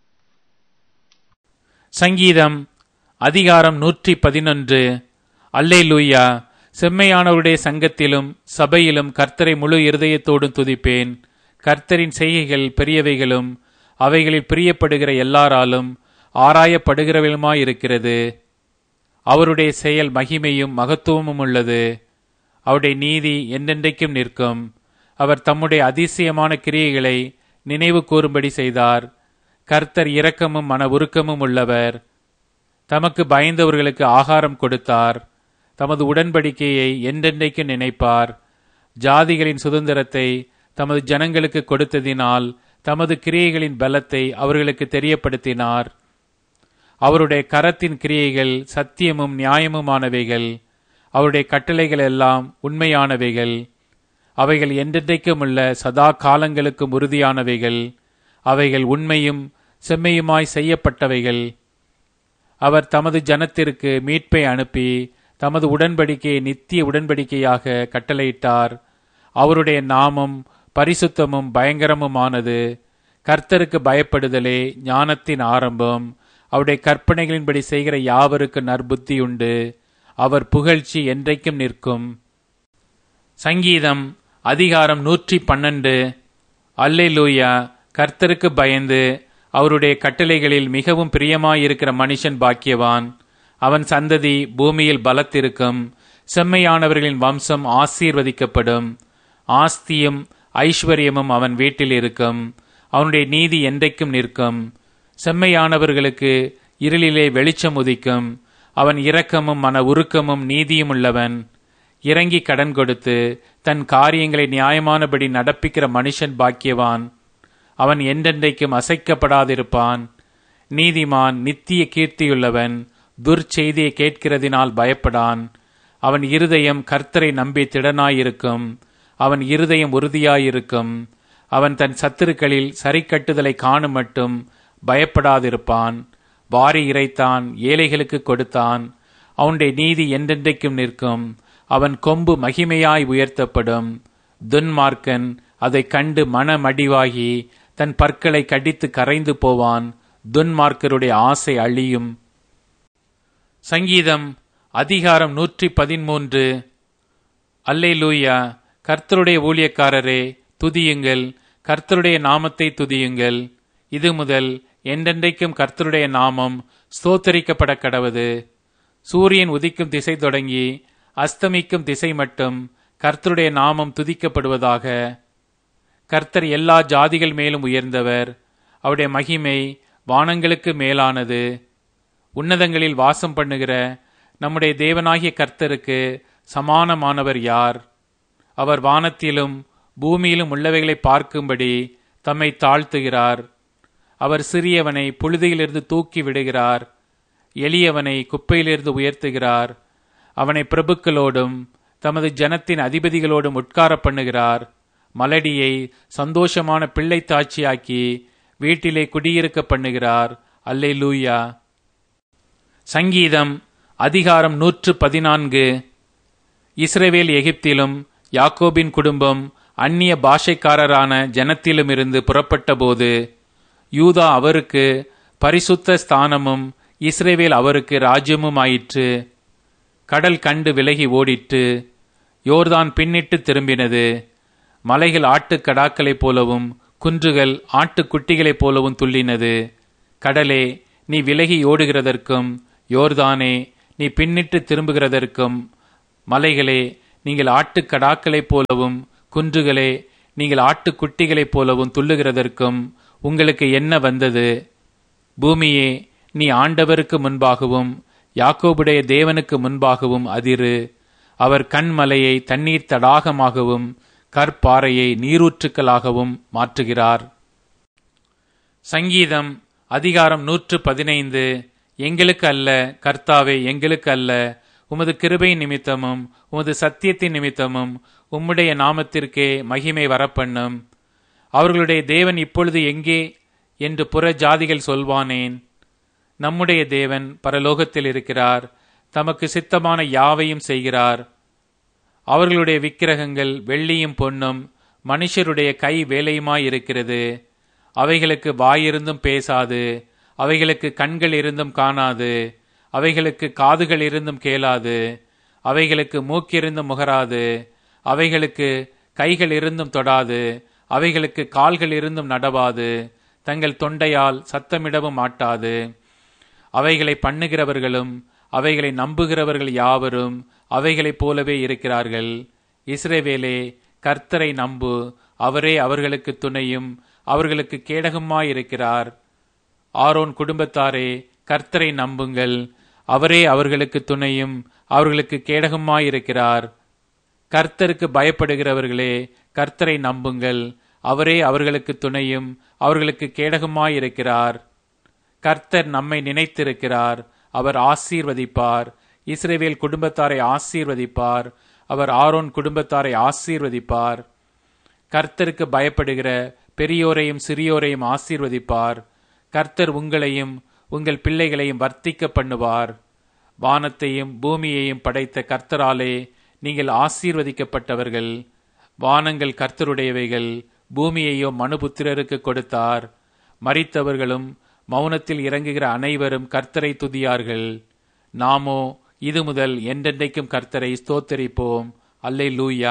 சங்கீதம் அதிகாரம் நூற்றி பதினொன்று அல்லே லூயா செம்மையானவருடைய சங்கத்திலும் சபையிலும் கர்த்தரை முழு இருதயத்தோடும் துதிப்பேன் கர்த்தரின் செய்கைகள் பெரியவைகளும் அவைகளில் பிரியப்படுகிற எல்லாராலும் ஆராயப்படுகிறவளுமாயிருக்கிறது அவருடைய செயல் மகிமையும் மகத்துவமும் உள்ளது அவருடைய நீதி என்றென்றைக்கும் நிற்கும் அவர் தம்முடைய அதிசயமான கிரியைகளை நினைவு கூறும்படி செய்தார் கர்த்தர் இரக்கமும் மன உருக்கமும் உள்ளவர் தமக்கு பயந்தவர்களுக்கு ஆகாரம் கொடுத்தார் தமது உடன்படிக்கையை என்றென்றைக்கு நினைப்பார் ஜாதிகளின் சுதந்திரத்தை தமது ஜனங்களுக்கு கொடுத்ததினால் தமது கிரியைகளின் பலத்தை அவர்களுக்கு தெரியப்படுத்தினார் அவருடைய கரத்தின் கிரியைகள் சத்தியமும் நியாயமுமானவைகள் அவருடைய கட்டளைகள் எல்லாம் உண்மையானவைகள் அவைகள் என்றென்றைக்கும் உள்ள சதா காலங்களுக்கும் உறுதியானவைகள் அவைகள் உண்மையும் செம்மையுமாய் செய்யப்பட்டவைகள் அவர் தமது ஜனத்திற்கு மீட்பை அனுப்பி தமது உடன்படிக்கையை நித்திய உடன்படிக்கையாக கட்டளையிட்டார் அவருடைய நாமம் பரிசுத்தமும் பயங்கரமுமானது கர்த்தருக்கு பயப்படுதலே ஞானத்தின் ஆரம்பம் அவருடைய கற்பனைகளின்படி செய்கிற யாவருக்கு நற்புத்தி உண்டு அவர் புகழ்ச்சி என்றைக்கும் நிற்கும் சங்கீதம் அதிகாரம் நூற்றி பன்னெண்டு அல்லே லூயா கர்த்தருக்கு பயந்து அவருடைய கட்டளைகளில் மிகவும் பிரியமாயிருக்கிற மனுஷன் பாக்கியவான் அவன் சந்ததி பூமியில் பலத்திருக்கும் செம்மையானவர்களின் வம்சம் ஆசீர்வதிக்கப்படும் ஆஸ்தியும் ஐஸ்வர்யமும் அவன் வீட்டில் இருக்கும் அவனுடைய நீதி என்றைக்கும் நிற்கும் செம்மையானவர்களுக்கு இருளிலே வெளிச்சம் உதிக்கும் அவன் இரக்கமும் மன உருக்கமும் நீதியும் உள்ளவன் இறங்கி கடன் கொடுத்து தன் காரியங்களை நியாயமானபடி நடப்பிக்கிற மனுஷன் பாக்கியவான் அவன் என்றென்றைக்கும் அசைக்கப்படாதிருப்பான் நீதிமான் நித்திய கீர்த்தியுள்ளவன் துர்ச்செய்தியை கேட்கிறதினால் பயப்படான் அவன் இருதயம் கர்த்தரை நம்பி திடனாயிருக்கும் அவன் இருதயம் உறுதியாயிருக்கும் அவன் தன் சத்துருக்களில் சரிக்கட்டுதலை காணும் மட்டும் பயப்படாதிருப்பான் வாரி இறைத்தான் ஏழைகளுக்கு கொடுத்தான் அவனுடைய நீதி என்றென்றைக்கும் நிற்கும் அவன் கொம்பு மகிமையாய் உயர்த்தப்படும் துன்மார்க்கன் அதை கண்டு மனமடிவாகி தன் பற்களை கடித்து கரைந்து போவான் துன்மார்க்கருடைய ஆசை அழியும் சங்கீதம் அதிகாரம் நூற்றி பதிமூன்று அல்லே லூயா கர்த்தருடைய ஊழியக்காரரே துதியுங்கள் கர்த்தருடைய நாமத்தை துதியுங்கள் இது முதல் என்றென்றைக்கும் கர்த்தருடைய நாமம் ஸ்தோத்தரிக்கப்பட கடவது சூரியன் உதிக்கும் திசை தொடங்கி அஸ்தமிக்கும் திசை மட்டும் கர்த்தருடைய நாமம் துதிக்கப்படுவதாக கர்த்தர் எல்லா ஜாதிகள் மேலும் உயர்ந்தவர் அவருடைய மகிமை வானங்களுக்கு மேலானது உன்னதங்களில் வாசம் பண்ணுகிற நம்முடைய தேவனாகிய கர்த்தருக்கு சமானமானவர் யார் அவர் வானத்திலும் பூமியிலும் உள்ளவைகளை பார்க்கும்படி தம்மை தாழ்த்துகிறார் அவர் சிறியவனை புழுதியிலிருந்து தூக்கி விடுகிறார் எளியவனை குப்பையிலிருந்து உயர்த்துகிறார் அவனை பிரபுக்களோடும் தமது ஜனத்தின் அதிபதிகளோடும் உட்கார பண்ணுகிறார் மலடியை சந்தோஷமான பிள்ளை தாட்சியாக்கி வீட்டிலே குடியிருக்க பண்ணுகிறார் அல்லே லூயா சங்கீதம் அதிகாரம் நூற்று பதினான்கு இஸ்ரேவேல் எகிப்திலும் யாக்கோபின் குடும்பம் அந்நிய பாஷைக்காரரான ஜனத்திலுமிருந்து புறப்பட்டபோது யூதா அவருக்கு பரிசுத்த ஸ்தானமும் இஸ்ரேவேல் அவருக்கு ராஜ்யமும் ஆயிற்று கடல் கண்டு விலகி ஓடிற்று யோர்தான் பின்னிட்டு திரும்பினது மலைகள் ஆட்டுக்கடாக்களைப் போலவும் குன்றுகள் ஆட்டுக்குட்டிகளைப் போலவும் துள்ளினது கடலே நீ விலகி ஓடுகிறதற்கும் யோர்தானே நீ பின்னிட்டு திரும்புகிறதற்கும் மலைகளே நீங்கள் ஆட்டுக்கடாக்களைப் போலவும் குன்றுகளே நீங்கள் ஆட்டுக்குட்டிகளைப் போலவும் துள்ளுகிறதற்கும் உங்களுக்கு என்ன வந்தது பூமியே நீ ஆண்டவருக்கு முன்பாகவும் யாக்கோபுடைய தேவனுக்கு முன்பாகவும் அதிரு அவர் கண்மலையை தண்ணீர் தடாகமாகவும் கற்பாறையை நீரூற்றுக்களாகவும் மாற்றுகிறார் சங்கீதம் அதிகாரம் நூற்று பதினைந்து எங்களுக்கு அல்ல கர்த்தாவே எங்களுக்கு அல்ல உமது கிருபை நிமித்தமும் உமது சத்தியத்தின் நிமித்தமும் உம்முடைய நாமத்திற்கே மகிமை வரப்பண்ணும் அவர்களுடைய தேவன் இப்பொழுது எங்கே என்று புற ஜாதிகள் சொல்வானேன் நம்முடைய தேவன் பரலோகத்தில் இருக்கிறார் தமக்கு சித்தமான யாவையும் செய்கிறார் அவர்களுடைய விக்கிரகங்கள் வெள்ளியும் பொன்னும் மனுஷருடைய கை வேலையுமாயிருக்கிறது அவைகளுக்கு வாயிருந்தும் பேசாது அவைகளுக்கு கண்கள் இருந்தும் காணாது அவைகளுக்கு காதுகள் இருந்தும் கேளாது அவைகளுக்கு மூக்கிருந்தும் முகராது அவைகளுக்கு கைகள் இருந்தும் தொடாது அவைகளுக்கு கால்கள் இருந்தும் நடவாது தங்கள் தொண்டையால் சத்தமிடவும் மாட்டாது அவைகளை பண்ணுகிறவர்களும் அவைகளை நம்புகிறவர்கள் யாவரும் அவைகளைப் போலவே இருக்கிறார்கள் இஸ்ரேவேலே கர்த்தரை நம்பு அவரே அவர்களுக்கு துணையும் அவர்களுக்கு கேடகமாயிருக்கிறார் ஆரோன் குடும்பத்தாரே கர்த்தரை நம்புங்கள் அவரே அவர்களுக்கு துணையும் அவர்களுக்கு கேடகமாயிருக்கிறார் கர்த்தருக்கு பயப்படுகிறவர்களே கர்த்தரை நம்புங்கள் அவரே அவர்களுக்கு துணையும் அவர்களுக்கு கேடகமாயிருக்கிறார் கர்த்தர் நம்மை நினைத்திருக்கிறார் அவர் ஆசீர்வதிப்பார் இஸ்ரேவேல் குடும்பத்தாரை ஆசீர்வதிப்பார் அவர் ஆரோன் குடும்பத்தாரை ஆசீர்வதிப்பார் கர்த்தருக்கு பயப்படுகிற பெரியோரையும் சிறியோரையும் ஆசீர்வதிப்பார் கர்த்தர் உங்களையும் உங்கள் பிள்ளைகளையும் வர்த்திக்க பண்ணுவார் வானத்தையும் பூமியையும் படைத்த கர்த்தராலே நீங்கள் ஆசீர்வதிக்கப்பட்டவர்கள் வானங்கள் கர்த்தருடையவைகள் பூமியையோ மனுபுத்திரருக்கு கொடுத்தார் மறித்தவர்களும் மௌனத்தில் இறங்குகிற அனைவரும் கர்த்தரை துதியார்கள் நாமோ இது முதல் என்றென்றைக்கும் கர்த்தரை ஸ்தோத்தரிப்போம் அல்லே லூயா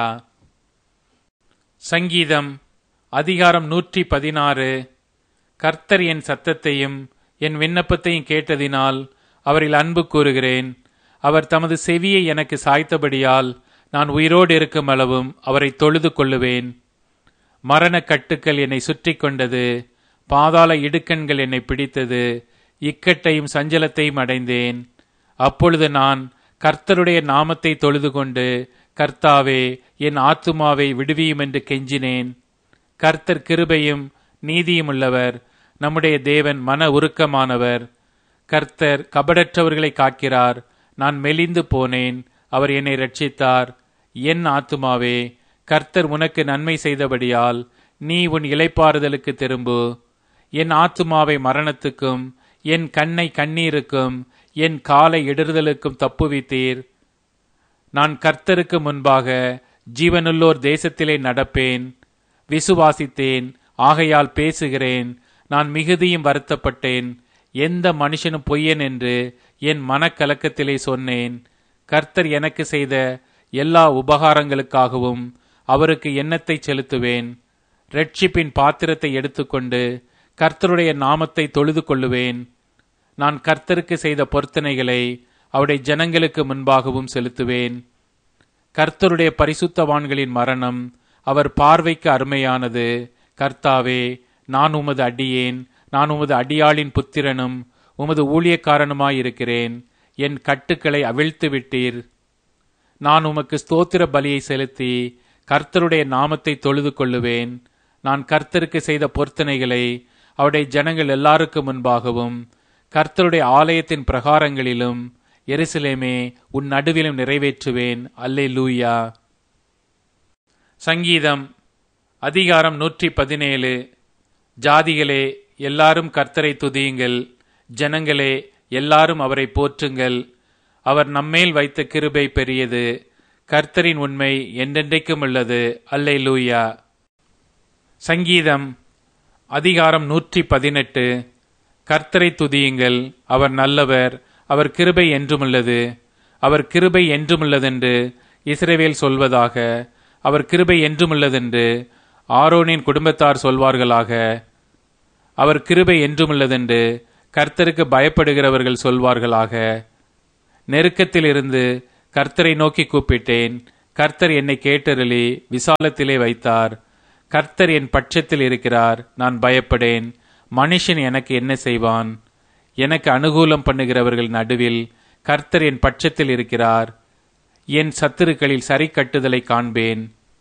சங்கீதம் அதிகாரம் நூற்றி பதினாறு கர்த்தர் என் சத்தத்தையும் என் விண்ணப்பத்தையும் கேட்டதினால் அவரில் அன்பு கூறுகிறேன் அவர் தமது செவியை எனக்கு சாய்த்தபடியால் நான் உயிரோடு இருக்கும் அளவும் அவரை தொழுது கொள்ளுவேன் மரண கட்டுக்கள் என்னை சுற்றி கொண்டது பாதாள இடுக்கண்கள் என்னை பிடித்தது இக்கட்டையும் சஞ்சலத்தையும் அடைந்தேன் அப்பொழுது நான் கர்த்தருடைய நாமத்தை தொழுது கொண்டு கர்த்தாவே என் ஆத்துமாவை விடுவியும் என்று கெஞ்சினேன் கர்த்தர் கிருபையும் நீதியும் உள்ளவர் நம்முடைய தேவன் மன உருக்கமானவர் கர்த்தர் கபடற்றவர்களை காக்கிறார் நான் மெலிந்து போனேன் அவர் என்னை ரட்சித்தார் என் ஆத்துமாவே கர்த்தர் உனக்கு நன்மை செய்தபடியால் நீ உன் இலைப்பாறுதலுக்கு திரும்பு என் ஆத்துமாவை மரணத்துக்கும் என் கண்ணை கண்ணீருக்கும் என் காலை இடறுதலுக்கும் தப்புவித்தீர் நான் கர்த்தருக்கு முன்பாக ஜீவனுள்ளோர் தேசத்திலே நடப்பேன் விசுவாசித்தேன் ஆகையால் பேசுகிறேன் நான் மிகுதியும் வருத்தப்பட்டேன் எந்த மனுஷனும் பொய்யன் என்று என் மனக்கலக்கத்திலே சொன்னேன் கர்த்தர் எனக்கு செய்த எல்லா உபகாரங்களுக்காகவும் அவருக்கு எண்ணத்தை செலுத்துவேன் ரட்சிப்பின் பாத்திரத்தை எடுத்துக்கொண்டு கர்த்தருடைய நாமத்தை தொழுது கொள்ளுவேன் நான் கர்த்தருக்கு செய்த பொருத்தனைகளை அவருடைய ஜனங்களுக்கு முன்பாகவும் செலுத்துவேன் கர்த்தருடைய பரிசுத்தவான்களின் மரணம் அவர் பார்வைக்கு அருமையானது கர்த்தாவே நான் உமது அடியேன் நான் உமது அடியாளின் புத்திரனும் உமது ஊழியக்காரனுமாயிருக்கிறேன் என் கட்டுக்களை அவிழ்த்து விட்டீர் நான் உமக்கு ஸ்தோத்திர பலியை செலுத்தி கர்த்தருடைய நாமத்தை தொழுது கொள்ளுவேன் நான் கர்த்தருக்கு செய்த பொருத்தனைகளை அவருடைய ஜனங்கள் எல்லாருக்கும் முன்பாகவும் கர்த்தருடைய ஆலயத்தின் பிரகாரங்களிலும் எருசலேமே உன் நடுவிலும் நிறைவேற்றுவேன் அல்லே லூயா சங்கீதம் அதிகாரம் நூற்றி பதினேழு ஜாதிகளே எல்லாரும் கர்த்தரை துதியுங்கள் ஜனங்களே எல்லாரும் அவரை போற்றுங்கள் அவர் நம்மேல் வைத்த கிருபை பெரியது கர்த்தரின் உண்மை என்றென்றைக்கும் உள்ளது அல்லே லூயா சங்கீதம் அதிகாரம் நூற்றி பதினெட்டு கர்த்தரை துதியுங்கள் அவர் நல்லவர் அவர் கிருபை என்றுமுள்ளது அவர் கிருபை என்றுமுள்ளதென்று இஸ்ரவேல் சொல்வதாக அவர் கிருபை என்றுமுள்ளதென்று ஆரோனின் குடும்பத்தார் சொல்வார்களாக அவர் கிருபை என்றுமுள்ளதென்று கர்த்தருக்கு பயப்படுகிறவர்கள் சொல்வார்களாக நெருக்கத்திலிருந்து கர்த்தரை நோக்கி கூப்பிட்டேன் கர்த்தர் என்னை கேட்டருளி விசாலத்திலே வைத்தார் கர்த்தர் என் பட்சத்தில் இருக்கிறார் நான் பயப்படேன் மனுஷன் எனக்கு என்ன செய்வான் எனக்கு அனுகூலம் பண்ணுகிறவர்கள் நடுவில் கர்த்தர் என் பட்சத்தில் இருக்கிறார் என் சத்துருக்களில் சரி கட்டுதலை காண்பேன்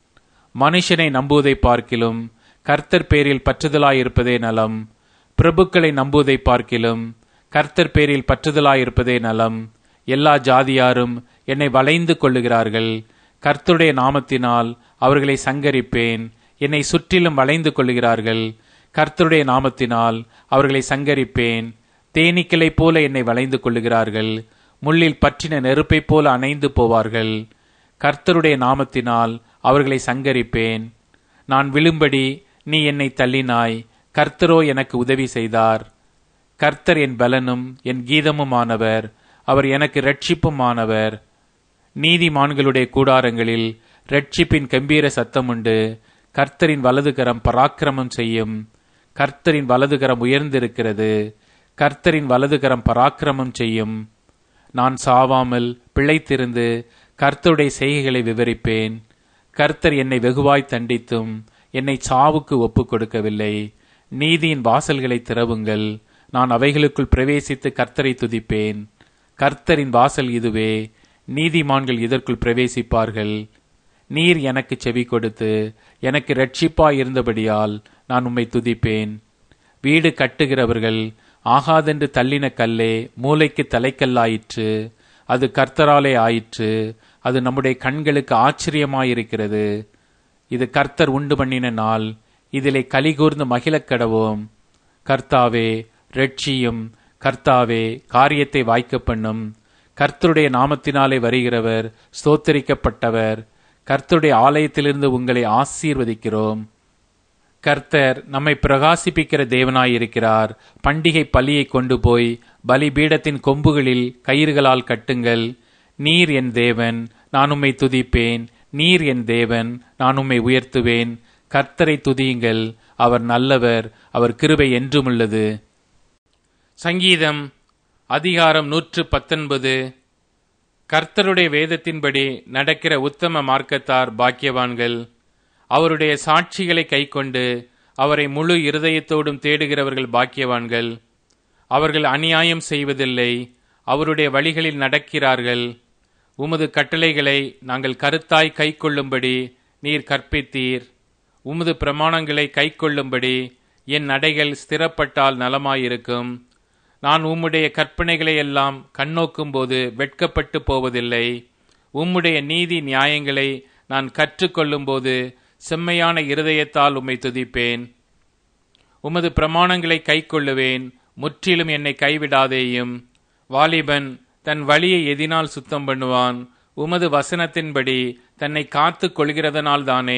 மனுஷனை நம்புவதை பார்க்கிலும் கர்த்தர் பேரில் பற்றுதலாயிருப்பதே நலம் பிரபுக்களை நம்புவதை பார்க்கிலும் கர்த்தர் பேரில் பற்றுதலாயிருப்பதே நலம் எல்லா ஜாதியாரும் என்னை வளைந்து கொள்ளுகிறார்கள் கர்த்தருடைய நாமத்தினால் அவர்களை சங்கரிப்பேன் என்னை சுற்றிலும் வளைந்து கொள்ளுகிறார்கள் கர்த்தருடைய நாமத்தினால் அவர்களை சங்கரிப்பேன் தேனீக்களைப் போல என்னை வளைந்து கொள்ளுகிறார்கள் முள்ளில் பற்றின நெருப்பைப் போல அணைந்து போவார்கள் கர்த்தருடைய நாமத்தினால் அவர்களை சங்கரிப்பேன் நான் விழும்படி நீ என்னை தள்ளினாய் கர்த்தரோ எனக்கு உதவி செய்தார் கர்த்தர் என் பலனும் என் கீதமுமானவர் அவர் எனக்கு இரட்சிப்புமானவர் நீதிமான்களுடைய கூடாரங்களில் இரட்சிப்பின் கம்பீர சத்தமுண்டு கர்த்தரின் வலதுகரம் பராக்கிரமம் செய்யும் கர்த்தரின் வலதுகரம் உயர்ந்திருக்கிறது கர்த்தரின் வலதுகரம் பராக்கிரமம் செய்யும் நான் சாவாமல் பிழைத்திருந்து கர்த்தருடைய செய்கைகளை விவரிப்பேன் கர்த்தர் என்னை வெகுவாய் தண்டித்தும் என்னை சாவுக்கு ஒப்புக் கொடுக்கவில்லை நீதியின் வாசல்களை திறவுங்கள் நான் அவைகளுக்குள் பிரவேசித்து கர்த்தரை துதிப்பேன் கர்த்தரின் வாசல் இதுவே நீதிமான்கள் இதற்குள் பிரவேசிப்பார்கள் நீர் எனக்கு செவி கொடுத்து எனக்கு ரட்சிப்பாய் இருந்தபடியால் நான் உம்மை துதிப்பேன் வீடு கட்டுகிறவர்கள் ஆகாதென்று தள்ளின கல்லே மூளைக்கு தலைக்கல்லாயிற்று அது கர்த்தராலே ஆயிற்று அது நம்முடைய கண்களுக்கு ஆச்சரியமாயிருக்கிறது இது கர்த்தர் உண்டு பண்ணின நாள் இதிலே கலிகூர்ந்து மகிழக் கடவோம் கர்த்தாவே ரட்சியும் கர்த்தாவே காரியத்தை வாய்க்க பண்ணும் கர்த்தருடைய நாமத்தினாலே வருகிறவர் ஸ்தோத்தரிக்கப்பட்டவர் கர்த்தருடைய ஆலயத்திலிருந்து உங்களை ஆசீர்வதிக்கிறோம் கர்த்தர் நம்மை பிரகாசிப்பிக்கிற தேவனாயிருக்கிறார் பண்டிகை பலியை கொண்டு போய் பலிபீடத்தின் கொம்புகளில் கயிறுகளால் கட்டுங்கள் நீர் என் தேவன் நான் உம்மை துதிப்பேன் நீர் என் தேவன் நான் உம்மை உயர்த்துவேன் கர்த்தரை துதியுங்கள் அவர் நல்லவர் அவர் கிருபை என்றுமுள்ளது சங்கீதம் அதிகாரம் நூற்று பத்தொன்பது கர்த்தருடைய வேதத்தின்படி நடக்கிற உத்தம மார்க்கத்தார் பாக்கியவான்கள் அவருடைய சாட்சிகளை கைக்கொண்டு அவரை முழு இருதயத்தோடும் தேடுகிறவர்கள் பாக்கியவான்கள் அவர்கள் அநியாயம் செய்வதில்லை அவருடைய வழிகளில் நடக்கிறார்கள் உமது கட்டளைகளை நாங்கள் கருத்தாய் கைக்கொள்ளும்படி நீர் கற்பித்தீர் உமது பிரமாணங்களை கைக்கொள்ளும்படி என் நடைகள் ஸ்திரப்பட்டால் நலமாயிருக்கும் நான் உம்முடைய கற்பனைகளை எல்லாம் கண்ணோக்கும் போது வெட்கப்பட்டு போவதில்லை உம்முடைய நீதி நியாயங்களை நான் கற்றுக்கொள்ளும் போது செம்மையான இருதயத்தால் உம்மை துதிப்பேன் உமது பிரமாணங்களை கைக்கொள்ளுவேன் முற்றிலும் என்னை கைவிடாதேயும் வாலிபன் தன் வழியை எதினால் சுத்தம் பண்ணுவான் உமது வசனத்தின்படி தன்னை காத்து கொள்கிறதனால்தானே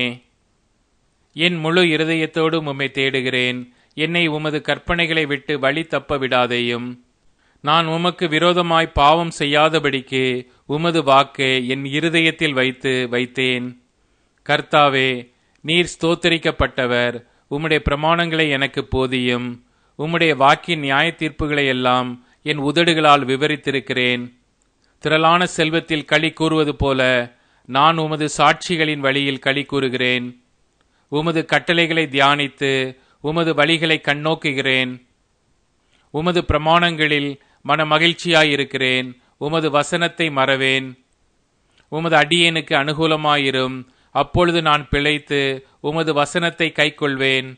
என் முழு இருதயத்தோடும் உம்மை தேடுகிறேன் என்னை உமது கற்பனைகளை விட்டு வழி தப்ப விடாதேயும் நான் உமக்கு விரோதமாய் பாவம் செய்யாதபடிக்கு உமது வாக்கை என் இருதயத்தில் வைத்து வைத்தேன் கர்த்தாவே நீர் ஸ்தோத்தரிக்கப்பட்டவர் உம்முடைய பிரமாணங்களை எனக்கு போதியும் உம்முடைய வாக்கின் நியாய தீர்ப்புகளை எல்லாம் என் உதடுகளால் விவரித்திருக்கிறேன் திரளான செல்வத்தில் களி கூறுவது போல நான் உமது சாட்சிகளின் வழியில் களி கூறுகிறேன் உமது கட்டளைகளை தியானித்து உமது வழிகளை கண்ணோக்குகிறேன் உமது பிரமாணங்களில் மன மகிழ்ச்சியாயிருக்கிறேன் உமது வசனத்தை மறவேன் உமது அடியேனுக்கு அனுகூலமாயிரும் அப்பொழுது நான் பிழைத்து உமது வசனத்தை கைக்கொள்வேன்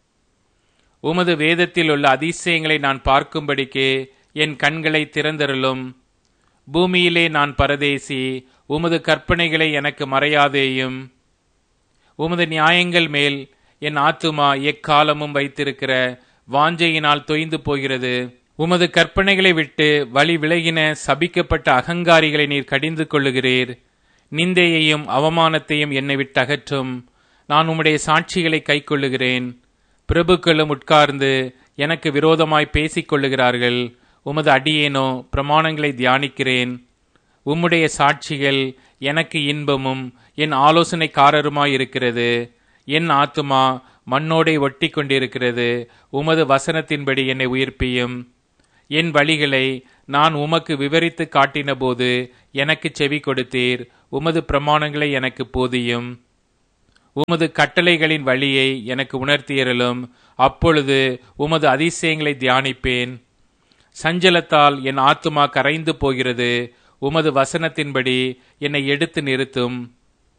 உமது வேதத்தில் உள்ள அதிசயங்களை நான் பார்க்கும்படிக்கு என் கண்களை திறந்தருளும் பூமியிலே நான் பரதேசி உமது கற்பனைகளை எனக்கு மறையாதேயும் உமது நியாயங்கள் மேல் என் ஆத்துமா எக்காலமும் வைத்திருக்கிற வாஞ்சையினால் தொய்ந்து போகிறது உமது கற்பனைகளை விட்டு வழி விலகின சபிக்கப்பட்ட அகங்காரிகளை நீர் கடிந்து கொள்ளுகிறீர் நிந்தையையும் அவமானத்தையும் என்னை விட்டு அகற்றும் நான் உம்முடைய சாட்சிகளை கைக்கொள்ளுகிறேன் பிரபுக்களும் உட்கார்ந்து எனக்கு விரோதமாய் பேசிக் கொள்ளுகிறார்கள் உமது அடியேனோ பிரமாணங்களை தியானிக்கிறேன் உம்முடைய சாட்சிகள் எனக்கு இன்பமும் என் ஆலோசனைக்காரருமாயிருக்கிறது என் ஆத்துமா மண்ணோடை ஒட்டி கொண்டிருக்கிறது உமது வசனத்தின்படி என்னை உயிர்ப்பியும் என் வழிகளை நான் உமக்கு விவரித்து காட்டினபோது எனக்கு செவி கொடுத்தீர் உமது பிரமாணங்களை எனக்கு போதியும் உமது கட்டளைகளின் வழியை எனக்கு உணர்த்தியறலும் அப்பொழுது உமது அதிசயங்களை தியானிப்பேன் சஞ்சலத்தால் என் ஆத்துமா கரைந்து போகிறது உமது வசனத்தின்படி என்னை எடுத்து நிறுத்தும்